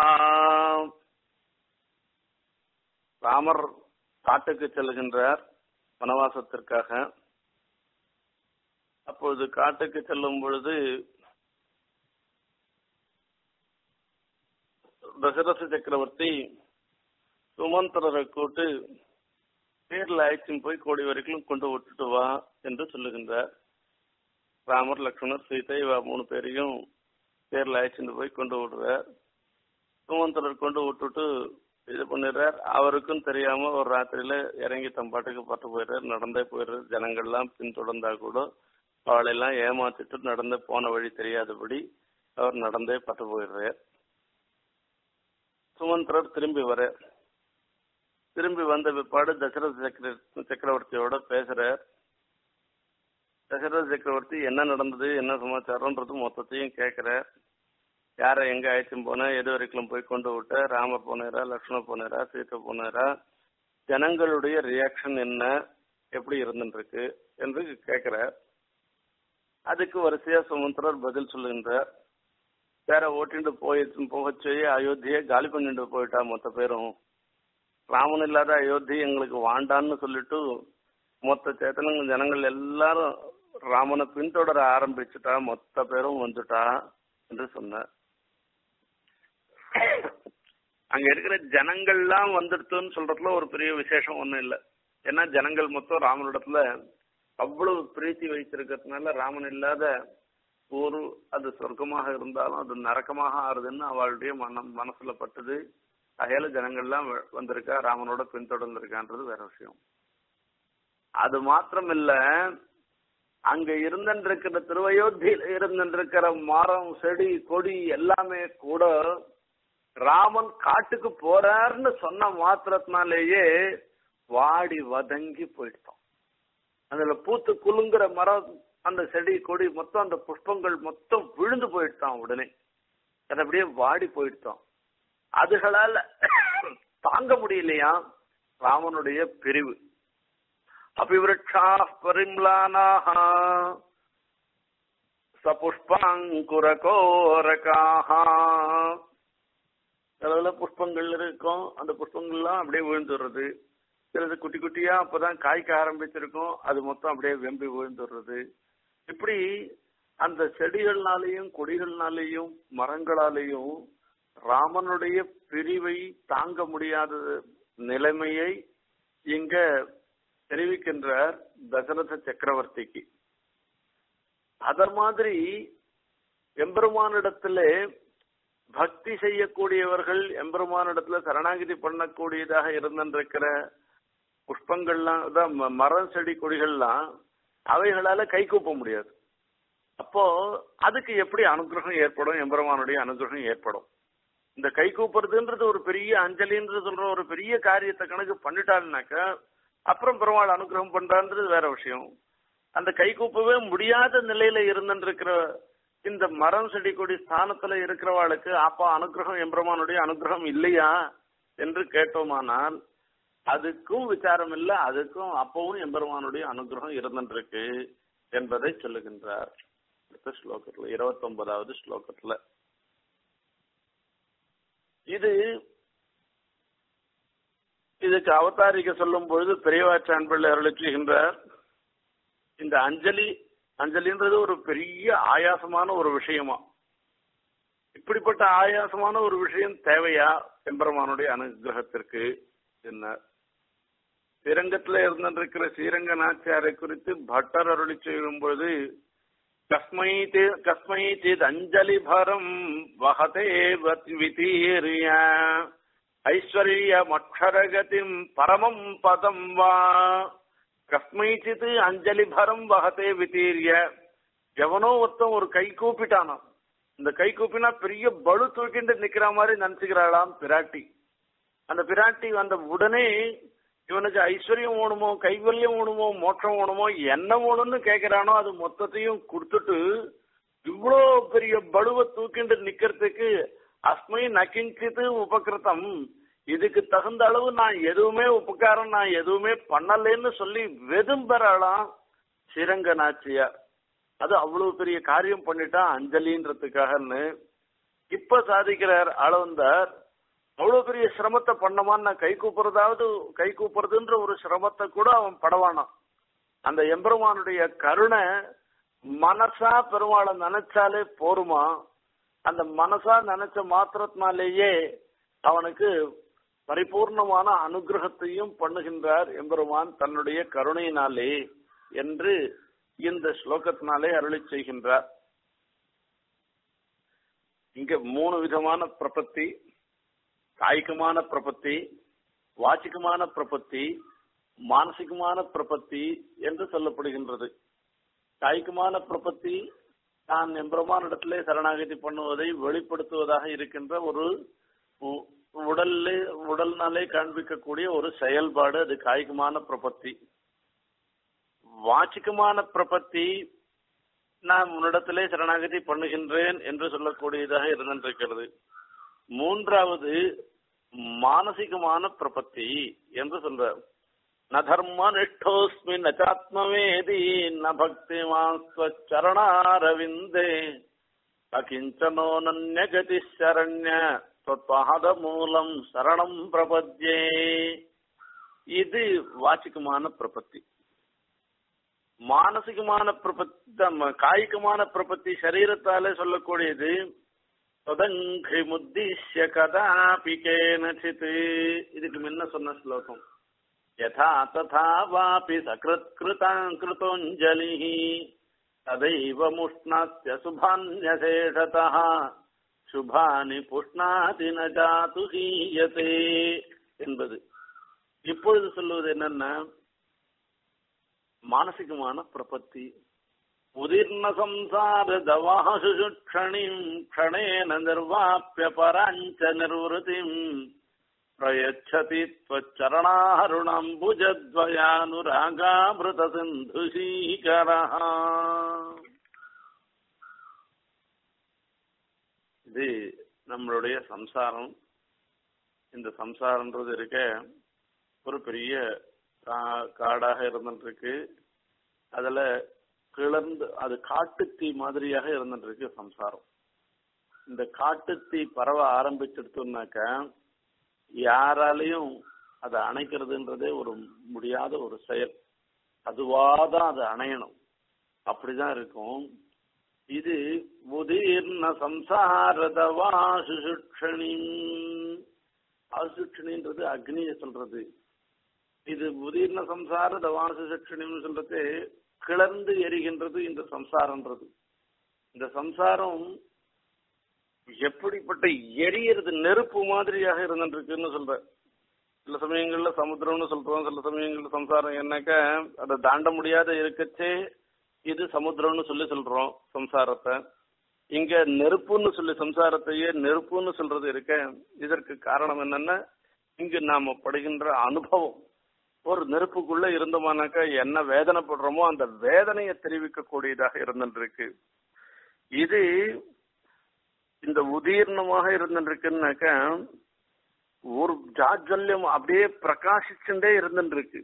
ராமர் காட்டுக்கு செல்கின்றார் வனவாசத்திற்காக அப்பொழுது காட்டுக்கு செல்லும் பொழுது தசரச சக்கரவர்த்தி சுமந்திரரை கூட்டு தேர்ல அழைச்சின்னு போய் கோடி வரைக்கும் கொண்டு விட்டுட்டு வா என்று சொல்லுகின்றார் ராமர் லக்ஷ்மணர் சீதை இவ மூணு பேரையும் தேர்ல அழைச்சிட்டு போய் கொண்டு விடுறார் சுமந்திரர் கொண்டு விட்டுட்டு இது பண்ணிடுறார் அவருக்கும் தெரியாம ஒரு ராத்திரியில இறங்கி தம் பாட்டுக்கு பட்டு போயிடுறார் நடந்தே போயிடுறார் ஜனங்கள்லாம் பின்தொடர்ந்தா கூட அவளெல்லாம் ஏமாத்திட்டு நடந்து போன வழி தெரியாதபடி அவர் நடந்தே பட்டு போயிடுறார் சுமந்திரர் திரும்பி வர திரும்பி வந்த பிற்பாடு தசரத சக்கர சக்கரவர்த்தியோட பேசுறார் தசரத சக்கரவர்த்தி என்ன நடந்தது என்ன சமாச்சாரம்ன்றது மொத்தத்தையும் கேட்கிறார் யாரை எங்க அழைச்சும் போன எது வரைக்கும் போய் கொண்டு விட்ட ராமர் போனாரா லக்ஷ்மணர் போனாரா சீதை போனாரா ஜனங்களுடைய ரியாக்ஷன் என்ன எப்படி இருந்துருக்கு என்று கேட்கிறார் அதுக்கு வரிசையா சுமந்திரர் பதில் சொல்லுகின்றார் வேற ஓட்டிட்டு போய் போகச் செய்ய அயோத்தியை காலி பண்ணிட்டு போயிட்டா மொத்த பேரும் ராமன் இல்லாத அயோத்தி எங்களுக்கு வாண்டான்னு சொல்லிட்டு மொத்த சேத்தனங்க ஜனங்கள் எல்லாரும் ராமனை பின்தொடர ஆரம்பிச்சுட்டா மொத்த பேரும் வந்துட்டா என்று சொன்னார் அங்க இருக்கிற ஜனங்கள்லாம் வந்துடுத்துன்னு சொல்றதுல ஒரு பெரிய விசேஷம் ஒண்ணும் இல்ல ஏன்னா ஜனங்கள் மொத்தம் ராமனிடத்துல அவ்வளவு பிரீத்தி வைத்திருக்கிறதுனால ராமன் இல்லாத ஒரு அது சொர்க்கமாக இருந்தாலும் அது நரக்கமாக ஆறுதுன்னு அவளுடைய மனம் மனசுல பட்டது அகையில ஜனங்கள்லாம் வ- வந்திருக்கா ராமனோட பின்தொடர்ந்திருக்கான்றது வேற விஷயம் அது மாத்திரம் இல்ல அங்க இருந்திருக்கிற திருவயோத்தியில இருந்திருக்கிற மரம் செடி கொடி எல்லாமே கூட ராமன் காட்டுக்கு போறாருன்னு சொன்ன மாத்திரத்தினாலேயே வாடி வதங்கி போயிட்டோம் அதுல பூத்து குலுங்குற மரம் அந்த செடி கொடி மொத்தம் அந்த புஷ்பங்கள் மொத்தம் விழுந்து போயிட்டான் உடனே அது அப்படியே வாடி போயிட்டோம் அதுகளால தாங்க முடியலையா ராமனுடைய பிரிவு அபிவிருட்சா பரிம்லானாக சபுஷ்பாங்குரகோரகாக சிலதுல புஷ்பங்கள் இருக்கும் அந்த புஷ்பங்கள்லாம் அப்படியே விழுந்துடுறது சிலது குட்டி குட்டியா அப்பதான் காய்க்க ஆரம்பிச்சிருக்கும் அது மொத்தம் அப்படியே வெம்பி விழுந்துடுறது இப்படி அந்த செடிகள்னாலேயும் கொடிகள்னாலேயும் மரங்களாலேயும் ராமனுடைய பிரிவை தாங்க முடியாத நிலைமையை இங்க தெரிவிக்கின்றார் தசரத சக்கரவர்த்திக்கு அத மாதிரி எம்பெருமானிடத்திலே பக்தி செய்யக்கூடியவர்கள் எம்பெருமானிடத்துல சரணாகிதி பண்ணக்கூடியதாக இருந்திருக்கிற புஷ்பங்கள்லாம் அதான் ம- மரம் செடி கொடிகள்லாம் அவைகளால கை கூப்ப முடியாது அப்போ அதுக்கு எப்படி அனுகிரகம் ஏற்படும் எம்பெருமானுடைய அனுகிரகம் ஏற்படும் இந்த கை கூப்புறதுன்றது ஒரு பெரிய அஞ்சலின்றது சொல்ற ஒரு பெரிய காரியத்தை கணக்கு பண்ணிட்டாள்னாக்க அப்புறம் பெருமாள் அனுகிரகம் பண்றான்றது வேற விஷயம் அந்த கை கூப்பவே முடியாத நிலையில இருந்திருக்கிற இந்த மரம் செடி கொடி ஸ்தானத்துல இருக்கிறவாளுக்கு அப்பா அனுகிரகம் எம்பெருமானுடைய அனுகிரகம் இல்லையா என்று கேட்டோமானால் அதுக்கும் விசாரம் இல்ல அதுக்கும் அப்பவும் எம்பெருமானுடைய அனுகிரகம் இருந்திருக்கு என்பதை சொல்லுகின்றார் அடுத்த ஸ்லோகத்துல இருபத்தி ஒன்பதாவது ஸ்லோகத்துல இது இதுக்கு அவதாரிக்க சொல்லும் பொழுது பெரியவாச்சான்பிள்ளை அருளி செய்கின்றார் இந்த அஞ்சலி அஞ்சலின்றது ஒரு பெரிய ஆயாசமான ஒரு விஷயமா இப்படிப்பட்ட ஆயாசமான ஒரு விஷயம் தேவையா எம்பெருமானுடைய அனுகிரகத்திற்கு என்ன ஸ்ரீரங்கத்துல இருந்திருக்கிற ஸ்ரீரங்க நாச்சியாரை குறித்து பட்டர் அருளி செய்யும் பொழுது கஸ்மை தே- கஸ்மை சேத் அஞ்சலி பரம் வகதே வத் விதீர்ய ஐஸ்வர்யமக்ஷரகதிம் பரமம் பதம் வா கஸ்மைச்சித் அஞ்சலி பரம் வகதே விதீர்ய எவனோ ஒருத்தன் ஒரு கை கூப்பிட்டானாம் இந்த கை கூப்பினா பெரிய பளு தூக்கிட்டு நிக்கிற மாதிரி நினைச்சுக்கிறாளாம் பிராட்டி அந்த பிராட்டி வந்த உடனே இவனுக்கு ஐஸ்வர்யம் வேணுமோ கைவல்யம் வேணுமோ மோட்சம் வேணுமோ என்ன வேணும்னு கேக்குறானோ அது மொத்தத்தையும் கொடுத்துட்டு இவ்வளோ பெரிய பலுவை தூக்கிட்டு நிக்கிறதுக்கு அஸ்மை நகிஞ்சித்து உபகிருத்தம் இதுக்கு தகுந்த அளவு நான் எதுவுமே உபகாரம் நான் எதுவுமே பண்ணலைன்னு சொல்லி வெதும்பெறலாம் சிரங்க நாச்சியார் அது அவ்வளவு பெரிய காரியம் பண்ணிட்டான் அஞ்சலின்றதுக்காகன்னு இப்ப சாதிக்கிறார் அளவந்தார் அவ்வளவு பெரிய சிரமத்தை பண்ணமான்னு நான் கை கூப்புறதாவது கை கூப்புறதுன்ற ஒரு சிரமத்தை கூட அவன் படவானான் அந்த எம்பெருமானுடைய கருணை மனசா பெருமாளை நினைச்சாலே போருமா அந்த மனசா நினைச்ச மாத்திரத்தினாலேயே அவனுக்கு பரிபூர்ணமான அனுகிரகத்தையும் பண்ணுகின்றார் எம்பெருமான் தன்னுடைய கருணையினாலே என்று இந்த ஸ்லோகத்தினாலே அருளி செய்கின்றார் இங்க மூணு விதமான பிரபத்தி காய்கமான பிரபத்தி வாச்சிகமான பிரபத்தி மானசிகமான பிரபத்தி என்று சொல்லப்படுகின்றது காய்கமான பிரபத்தி தான் எம்பெருமானிடத்திலே சரணாகதி பண்ணுவதை வெளிப்படுத்துவதாக இருக்கின்ற ஒரு உ- உடல்ல உடல்னாலே காண்பிக்கக்கூடிய ஒரு செயல்பாடு அது காய்கமான பிரபத்தி வாச்சிகமான பிரபத்தி நான் உன்னிடத்திலே சரணாகதி பண்ணுகின்றேன் என்று சொல்லக்கூடியதாக இருந்திருக்கிறது மூன்றாவது மானசிகமான பிரபத்தி என்று சொல்ற ந தர்ம நிஷ்டோஸ்மி நாத்மவேதி ந பக்தி சரணாரவிந்தே அகிஞ்சனோ நன்யகதி சரண்ய தொத்பாத மூலம் சரணம் பிரபத்யே இது வாச்சிகமான பிரபத்தி மானசிகமான பிரபத்தி காய்கமான பிரபத்தி சரீரத்தாலே சொல்லக்கூடியது தொதங்கி முத்திஷ்ய கதாபி கேனச்சித் இதுக்கு முன்ன சொன்ன ஸ்லோகம் யதா ததா வாபி சகிருத் கிருதாங் கிருதோஞ்சலிः ததைவ முஷ்ணாத்ய சுபான்யசேஷதः சுபானி புஷ்ணாதி ந ஜாது ஹீயதே என்பது இப்பொழுது சொல்லுவது என்னன்னா மானசிகமான பிரபத்தி உதிர்ண சம்சார தவாசு க்ஷணிம் க்ஷணேன நிர்வாப்பிய பராஞ்ச நிர்வൃതിம் பிரயச்சதி त्वच्चरणारुणम्बुजद्वयानुरागामृत सिन्धुशीकरः இது நம்மளுடைய சம்சாரம் இந்த சம்சாரம்ன்றது இருக்க ஒரு பெரிய கா- காடாக இருந்துட்டு இருக்கு அதுல கிளர்ந்து அது காட்டுத்தீ மாதிரியாக இருந்துட்டு இருக்கு சம்சாரம் இந்த காட்டுத்தீ பரவ ஆரம்பிச்சிடுத்தோம்னாக்க யாராலையும் அதை அணைக்கிறதுன்றதே ஒரு முடியாத ஒரு செயல் அதுவாதான் அதை அணையணும் அப்படிதான் இருக்கும் இது உதீர்ண சம்சாரதவாசுஷணி ஆசுஷணின்றது அக்னியை சொல்றது இது உதீர்ண சம்சார தவாசுஷணின்னு சொல்றது கிளர்ந்து எரிகின்றது இந்த சம்சாரம்ன்றது இந்த சம்சாரம் எப்படிப்பட்ட எரியறது நெருப்பு மாதிரியாக இருந்துருக்குன்னு சொல்ற சில சமயங்கள்ல சமுத்திரம்னு சொல்றோம் சில சமயங்கள்ல சம்சாரம் என்னக்க அதை தாண்ட முடியாத இருக்கச்சே இது சமுத்திரம்னு சொல்லி சொல்றோம் சம்சாரத்தை இங்க நெருப்புன்னு சொல்லி சம்சாரத்தையே நெருப்புன்னு சொல்றது இருக்க இதற்கு காரணம் என்னன்னா இங்கு நாம படுகின்ற அனுபவம் ஒரு நெருப்புக்குள்ள இருந்தோமானாக்கா என்ன வேதனைப்படுறோமோ அந்த வேதனையை தெரிவிக்க கூடியதாக இருந்துருக்கு இது இந்த உதீர்ணமாக இருந்துருக்குன்னாக்க ஒரு ஜாஜல்யம் அப்படியே பிரகாசிச்சுட்டே இருந்துருக்கு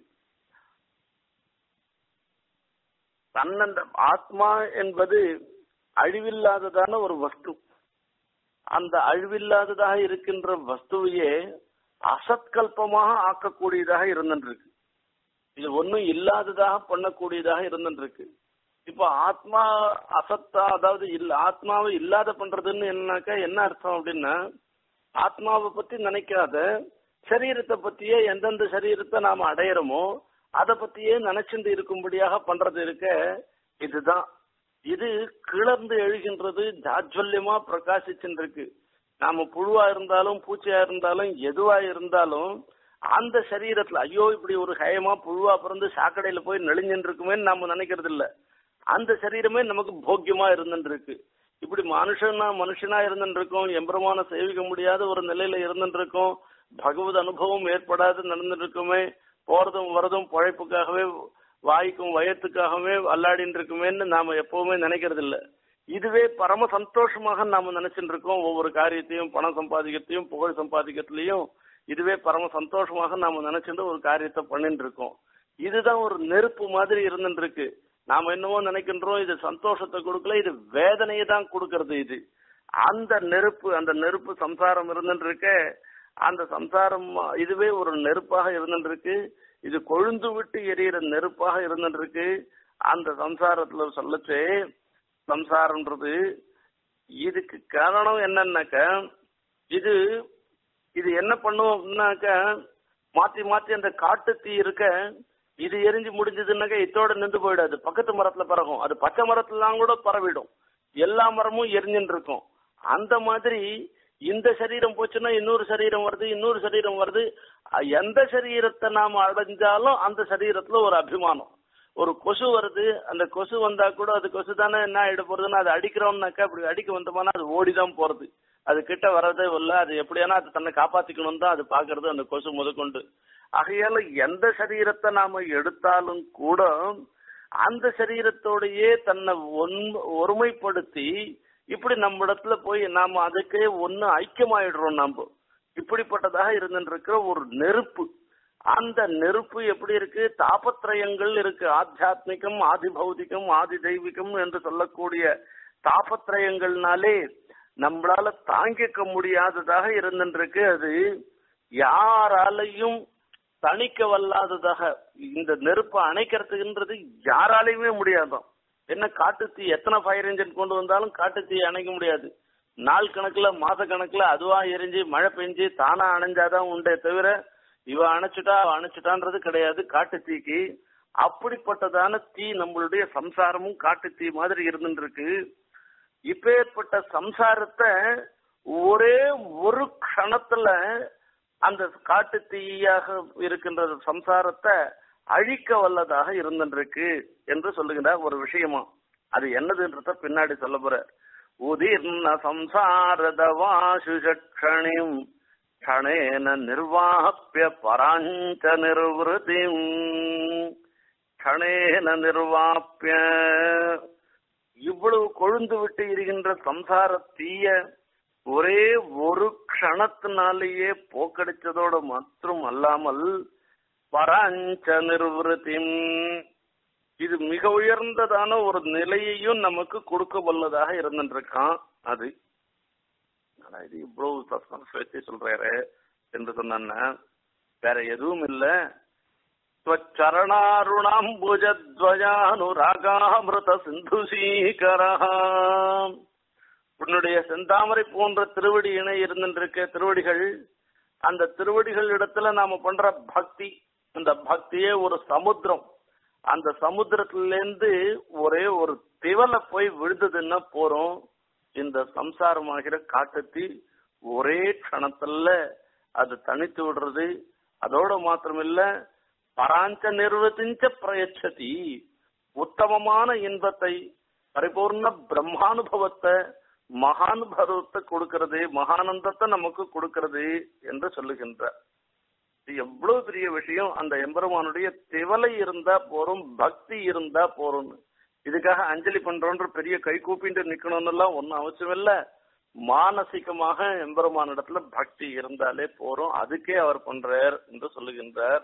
தன்னந்த ஆத்மா என்பது அழிவில்லாததான ஒரு வஸ்து அந்த அழிவில்லாததாக இருக்கின்ற வஸ்துவையே அசத்கல்பமாக ஆக்கக்கூடியதாக இருந்துருக்கு இது ஒண்ணும் இல்லாததாக பண்ணக்கூடியதாக இருந்துருக்கு இப்போ ஆத்மா அசத்தா அதாவது இல்ல ஆத்மாவை இல்லாத பண்றதுன்னு என்னன்னாக்கா என்ன அர்த்தம் அப்படின்னா ஆத்மாவை பத்தி நினைக்காத சரீரத்தை பத்தியே எந்தெந்த சரீரத்தை நாம அடையிறோமோ அதை பத்தியே நினைச்சுட்டு இருக்கும்படியாக பண்றது இருக்க இதுதான் இது கிளர்ந்து எழுகின்றது ஜாஜ்வல்யமா பிரகாசிச்சுட்டு இருக்கு நாம புழுவா இருந்தாலும் பூச்சியா இருந்தாலும் எதுவா இருந்தாலும் அந்த சரீரத்துல ஐயோ இப்படி ஒரு ஹயமா புழுவா பிறந்து சாக்கடையில போய் நெளிஞ்சுட்டு இருக்குமேன்னு நாம நினைக்கிறது இல்ல அந்த சரீரமே நமக்கு போக்கியமா இருந்துட்டு இருக்கு இப்படி மனுஷனா மனுஷனா இருந்துட்டு இருக்கோம் எம்பெருமான சேவிக்க முடியாத ஒரு நிலையில இருந்துட்டு இருக்கோம் பகவத் அனுபவம் ஏற்படாது நடந்துட்டு இருக்குமே போறதும் வரதும் பழைப்புக்காகவே வாய்க்கும் வயத்துக்காகவே அல்லாடின்னு இருக்குமேன்னு நாம எப்பவுமே நினைக்கிறது இல்ல இதுவே பரம சந்தோஷமாக நாம நினைச்சுட்டு இருக்கோம் ஒவ்வொரு காரியத்தையும் பணம் சம்பாதிக்கிறதையும் புகழ் சம்பாதிக்கிறதுலயும் இதுவே பரம சந்தோஷமாக நாம நினைச்சுட்டு ஒரு காரியத்தை பண்ணிட்டு இருக்கோம் இதுதான் ஒரு நெருப்பு மாதிரி இருந்துட்டு இருக்கு நாம என்னவோ நினைக்கின்றோம் இது சந்தோஷத்தை கொடுக்கல இது வேதனையை தான் கொடுக்கறது இது அந்த நெருப்பு அந்த நெருப்பு சம்சாரம் இருந்துட்டு இருக்க அந்த சம்சாரம் இதுவே ஒரு நெருப்பாக இருந்துட்டு இருக்கு இது கொழுந்து விட்டு எரியிற நெருப்பாக இருந்துட்டு இருக்கு அந்த சம்சாரத்துல சொல்லச்சே சம்சாரம்ன்றது இதுக்கு காரணம் என்னன்னாக்க இது இது என்ன பண்ணும் அப்படின்னாக்க மாத்தி மாத்தி அந்த காட்டு தீ இருக்க இது எரிஞ்சு முடிஞ்சதுன்னாக்க இதோட நின்று போயிடாது பக்கத்து மரத்துல பறக்கும் அது பச்சை மரத்துலாம் கூட பரவிடும் எல்லா மரமும் எரிஞ்சுட்டு இருக்கும் அந்த மாதிரி இந்த சரீரம் போச்சுன்னா இன்னொரு சரீரம் வருது இன்னொரு சரீரம் வருது அ- எந்த சரீரத்தை நாம அடைஞ்சாலும் அந்த சரீரத்துல ஒரு அபிமானம் ஒரு கொசு வருது அந்த கொசு வந்தா கூட அது கொசு தானே என்ன ஆயிட போறதுன்னா அது அடிக்கிறோம்னாக்கா அப்படி அடிக்க வந்தோம்னா அது ஓடிதான் போறது அது கிட்ட வர்றதே இல்ல அது எப்படியானா அது தன்னை காப்பாத்திக்கணும் தான் அது பாக்குறது அந்த கொசு முதற்கொண்டு ஆகையால எந்த சரீரத்தை நாம எடுத்தாலும் கூட அந்த சரீரத்தோடையே தன்னை ஒன்- ஒருமைப்படுத்தி இப்படி நம்ம இடத்துல போய் நாம அதுக்கே ஒண்ணு ஐக்கியமாயிடுறோம் நாம இப்படிப்பட்டதாக இருந்துருக்கிற ஒரு நெருப்பு அந்த நெருப்பு எப்படி இருக்கு தாபத்ரயங்கள் இருக்கு ஆத்தியாத்மிகம் ஆதி பௌதிகம் ஆதி தெய்வீகம் என்று சொல்லக்கூடிய தாபத்ரயங்கள்னாலே நம்மளால தாங்கிக்க முடியாததாக இருந்துருக்கு அது யாராலையும் தணிக்க வல்லாததாக இந்த நெருப்பை அணைக்கிறதுன்றது யாராலையுமே முடியாதாம் என்ன காட்டுத்தீ எத்தனை ஃபயர் இன்ஜின் கொண்டு வந்தாலும் காட்டுத்தீ அணைக்க முடியாது நாள் கணக்குல மாச கணக்குல அதுவா எரிஞ்சு மழை பெஞ்சு தானா அணைஞ்சாதான் உண்டே தவிர இவ அணைச்சுட்டா அவ அணைச்சுட்டான்றது கிடையாது காட்டுத்தீக்கு அப்படிப்பட்டதான தீ நம்மளுடைய சம்சாரமும் காட்டு தீ மாதிரி இருந்துட்டு இருக்கு இப்பேற்பட்ட சம்சாரத்தை ஒரே ஒரு க்ஷணத்துல அந்த காட்டு தீயாக இருக்கின்ற சம்சாரத்தை அழிக்க வல்லதாக இருந்துருக்கு என்று சொல்லுகின்ற ஒரு விஷயமா அது என்னதுன்றத பின்னாடி சொல்ல போற உதிர்ன சம்சாரதவாசுஷக்ஷணிம் க்ஷணேன நிர்வாபிய பராஞ்ச நிர்வൃതിம் க்ஷணேன நிர்வாபிய இவ்வளவு கொழுந்து விட்டு இருக்கின்ற சம்சார தீய ஒரே ஒரு க்ஷணத்தினாலேயே போக்கடிச்சதோட மற்றும் அல்லாமல் பராஞ்ச நிர்வൃതിம் இது மிக உயர்ந்ததான ஒரு நிலையையும் நமக்கு கொடுக்க வல்லதாக இருந்துருக்கான் அது ஆனா இது இவ்வளவு சஸ்பென்ஸ் வச்சு சொல்றாரு என்று சொன்னா வேற எதுவும் இல்ல சரணாருணாம்புஜத்வயானுராகாமிருத சிந்துசீகரா உன்னுடைய செந்தாமரை போன்ற திருவடி இணை இருந்துருக்க திருவடிகள் அந்த திருவடிகள் இடத்துல நாம பண்ற பக்தி அந்த பக்தியே ஒரு சமுத்திரம் அந்த சமுத்திரத்திலேருந்து ஒரே ஒரு திவலை போய் விழுந்ததுன்னா போறோம் இந்த சம்சாரமாகிற காட்டுத்தி ஒரே க்ஷணத்துல அது தனித்து விடுறது அதோட மாத்திரமில்ல பராஞ்ச நிர்வத்திஞ்ச பிரயச்சதி உத்தமமான இன்பத்தை பரிபூர்ண பிரம்மானுபவத்தை மகானுபவத்தை கொடுக்கிறது மகானந்தத்தை நமக்கு கொடுக்கிறது என்று சொல்லுகின்றார் இது எவ்வளவு பெரிய விஷயம் அந்த எம்பெருமானுடைய திவலை இருந்தா போறோம் பக்தி இருந்தா போறோம்னு இதுக்காக அஞ்சலி பண்றோன்ற பெரிய கை கூப்பிட்டு நிக்கணும்னு எல்லாம் ஒன்னும் அவசியம் இல்ல மானசிகமாக எம்பெருமானிடத்துல பக்தி இருந்தாலே போறோம் அதுக்கே அவர் பண்றார் என்று சொல்லுகின்றார்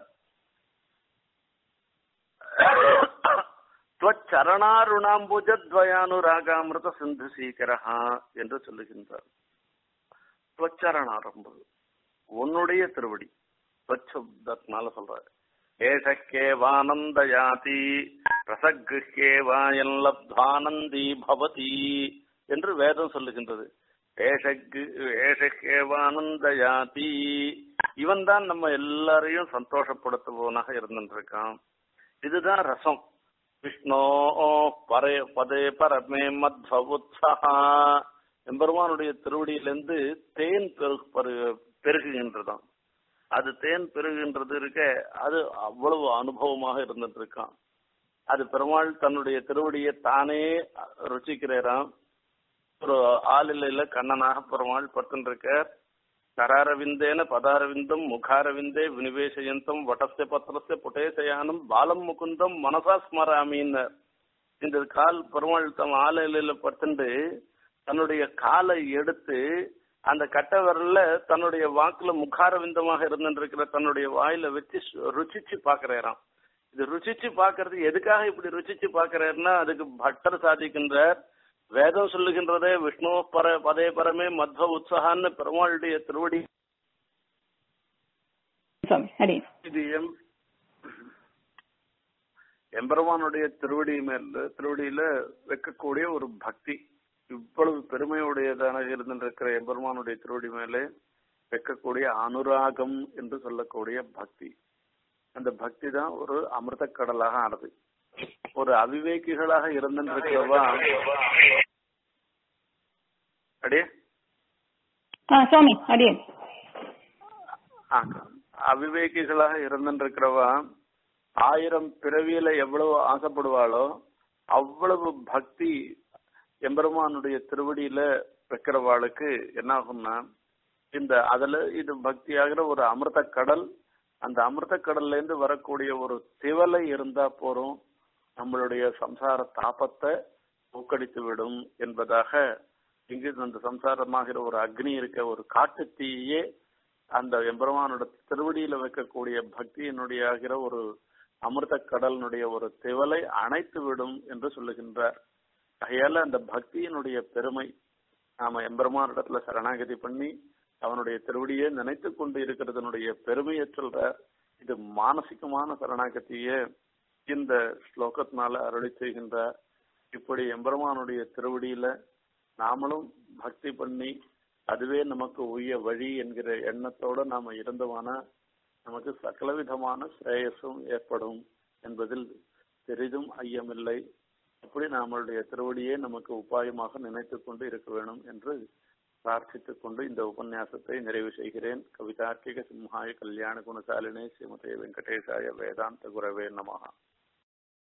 சரணாருணாம்புஜத்வயானுராகாமிருத சிந்து சீக்கிரஹா என்று சொல்லுகின்றார் துவச்சரணாரம்பு உன்னுடைய திருவடி துவச்சப்தத்தினால சொல்றாரு ஏஷக்கேவானந்த யாதி ரசகுஹேவாயன் லப்தானந்தி பவதி என்று வேதம் சொல்லுகின்றது ஏஷக்கு ஏஷக்கேவானந்த யாதி இவன் தான் நம்ம எல்லாரையும் சந்தோஷப்படுத்துபவனாக இருந்துருக்கான் இதுதான் ரசம் விஷ்ணோ பரே பதே பரமே மத்வ உத்ஸஹா எம்பெருமானுடைய திருவடியிலிருந்து தேன் பெருகு பரு- பெருகுகின்றதாம் அது தேன் பெருகுகின்றது இருக்க அது அவ்வளவு அனுபவமாக இருந்துட்டு இருக்கான் அது பெருமாள் தன்னுடைய திருவடியை தானே ருச்சிக்கிறாராம் ஒரு ஆளிலையில கண்ணனாக பெருமாள் பட்டுருக்கார் கராரவிந்தேன பதாரவிந்தம் முகாரவிந்தே வினிவேசயந்தம் வட்டஸ்ய பத்திரஸ்ய புட்டேசயானம் பாலம் முகுந்தம் மனசா ஸ்மராமின்னு இந்த கால் பெருமாள் தம் ஆலையில பட்டுண்டு தன்னுடைய காலை எடுத்து அந்த கட்ட விரல்ல தன்னுடைய வாக்குல முகாரவிந்தமாக இருந்துருக்கிற தன்னுடைய வாயில வச்சு சு- ருசிச்சு பாக்குறாராம் இது ருசிச்சு பாக்குறது எதுக்காக இப்படி ருசிச்சு பாக்குறாருன்னா அதுக்கு பட்டர் சாதிக்கின்றார் வேதம் சொல்லுகின்றதே விஷ்ணு பர பதே பரமே மத்வ உற்சாகான்னு பெருமாளுடைய திருவடி சுவாமி ஹரி இது எம் எம்பெருமானுடைய திருவடி மேல திருவடியில வைக்கக்கூடிய ஒரு பக்தி இவ்வளவு பெருமையுடையதான இருந்திருக்கிற எம்பெருமானுடைய திருவடி மேலே வைக்கக்கூடிய அனுராகம் என்று சொல்லக்கூடிய பக்தி அந்த பக்தி தான் ஒரு அமிர்த கடலாக ஆனது ஒரு அவிவேகிகளாக இருந்திருக்கிறவா அடே ஆ சுவாமி அடியேன் ஆ, அவிவேகிகளாக இருந்திருக்கிறவா ஆயிரம் பிறவியில எவ்வளவு ஆசைப்படுவாளோ அவ்வளவு பக்தி எம்பெருமானுடைய திருவடியில வைக்கிறவாளுக்கு என்ன ஆகும்னா இந்த அதுல இது பக்தியாகிற ஒரு அமிர்த கடல் அந்த அமிர்த கடல்ல இருந்து வரக்கூடிய ஒரு திவலை இருந்தா போறோம் நம்மளுடைய சம்சார தாபத்தை ஊக்கடித்து விடும் என்பதாக இங்கு அந்த சம்சாரமாகிற ஒரு அக்னி இருக்க ஒரு காட்டு தீயே அந்த எம்பெருமானோட திருவடியில வைக்கக்கூடிய பக்தியினுடைய ஆகிற ஒரு அமிர்த கடலினுடைய ஒரு திவலை அணைத்து விடும் என்று சொல்லுகின்றார் ஆகையால அந்த பக்தியினுடைய பெருமை நாம எம்பெருமானிடத்துல சரணாகதி பண்ணி அவனுடைய திருவடியை நினைத்து கொண்டு இருக்கிறதனுடைய பெருமையை சொல்ற இது மானசிகமான சரணாகதியை இந்த ஸ்லோகத்தினால அருளி செய்கின்றார் இப்படி எம்பெருமானுடைய திருவடியில நாமளும் பக்தி பண்ணி அதுவே நமக்கு உய்ய வழி என்கிற எண்ணத்தோட நாம இருந்தோமானா நமக்கு சகலவிதமான ஸ்ரேயஸும் ஏற்படும் என்பதில் பெரிதும் ஐயமில்லை அப்படி நம்மளுடைய திருவடியே நமக்கு உபாயமாக நினைத்துக் கொண்டு இருக்க வேணும் என்று பிரார்த்தித்துக் கொண்டு இந்த உபன்யாசத்தை நிறைவு செய்கிறேன் கவிதார்க்கிக சிம்ஹாய கல்யாண குணசாலினே ஸ்ரீமதே வெங்கடேசாய வேதாந்த குரவே நமஹா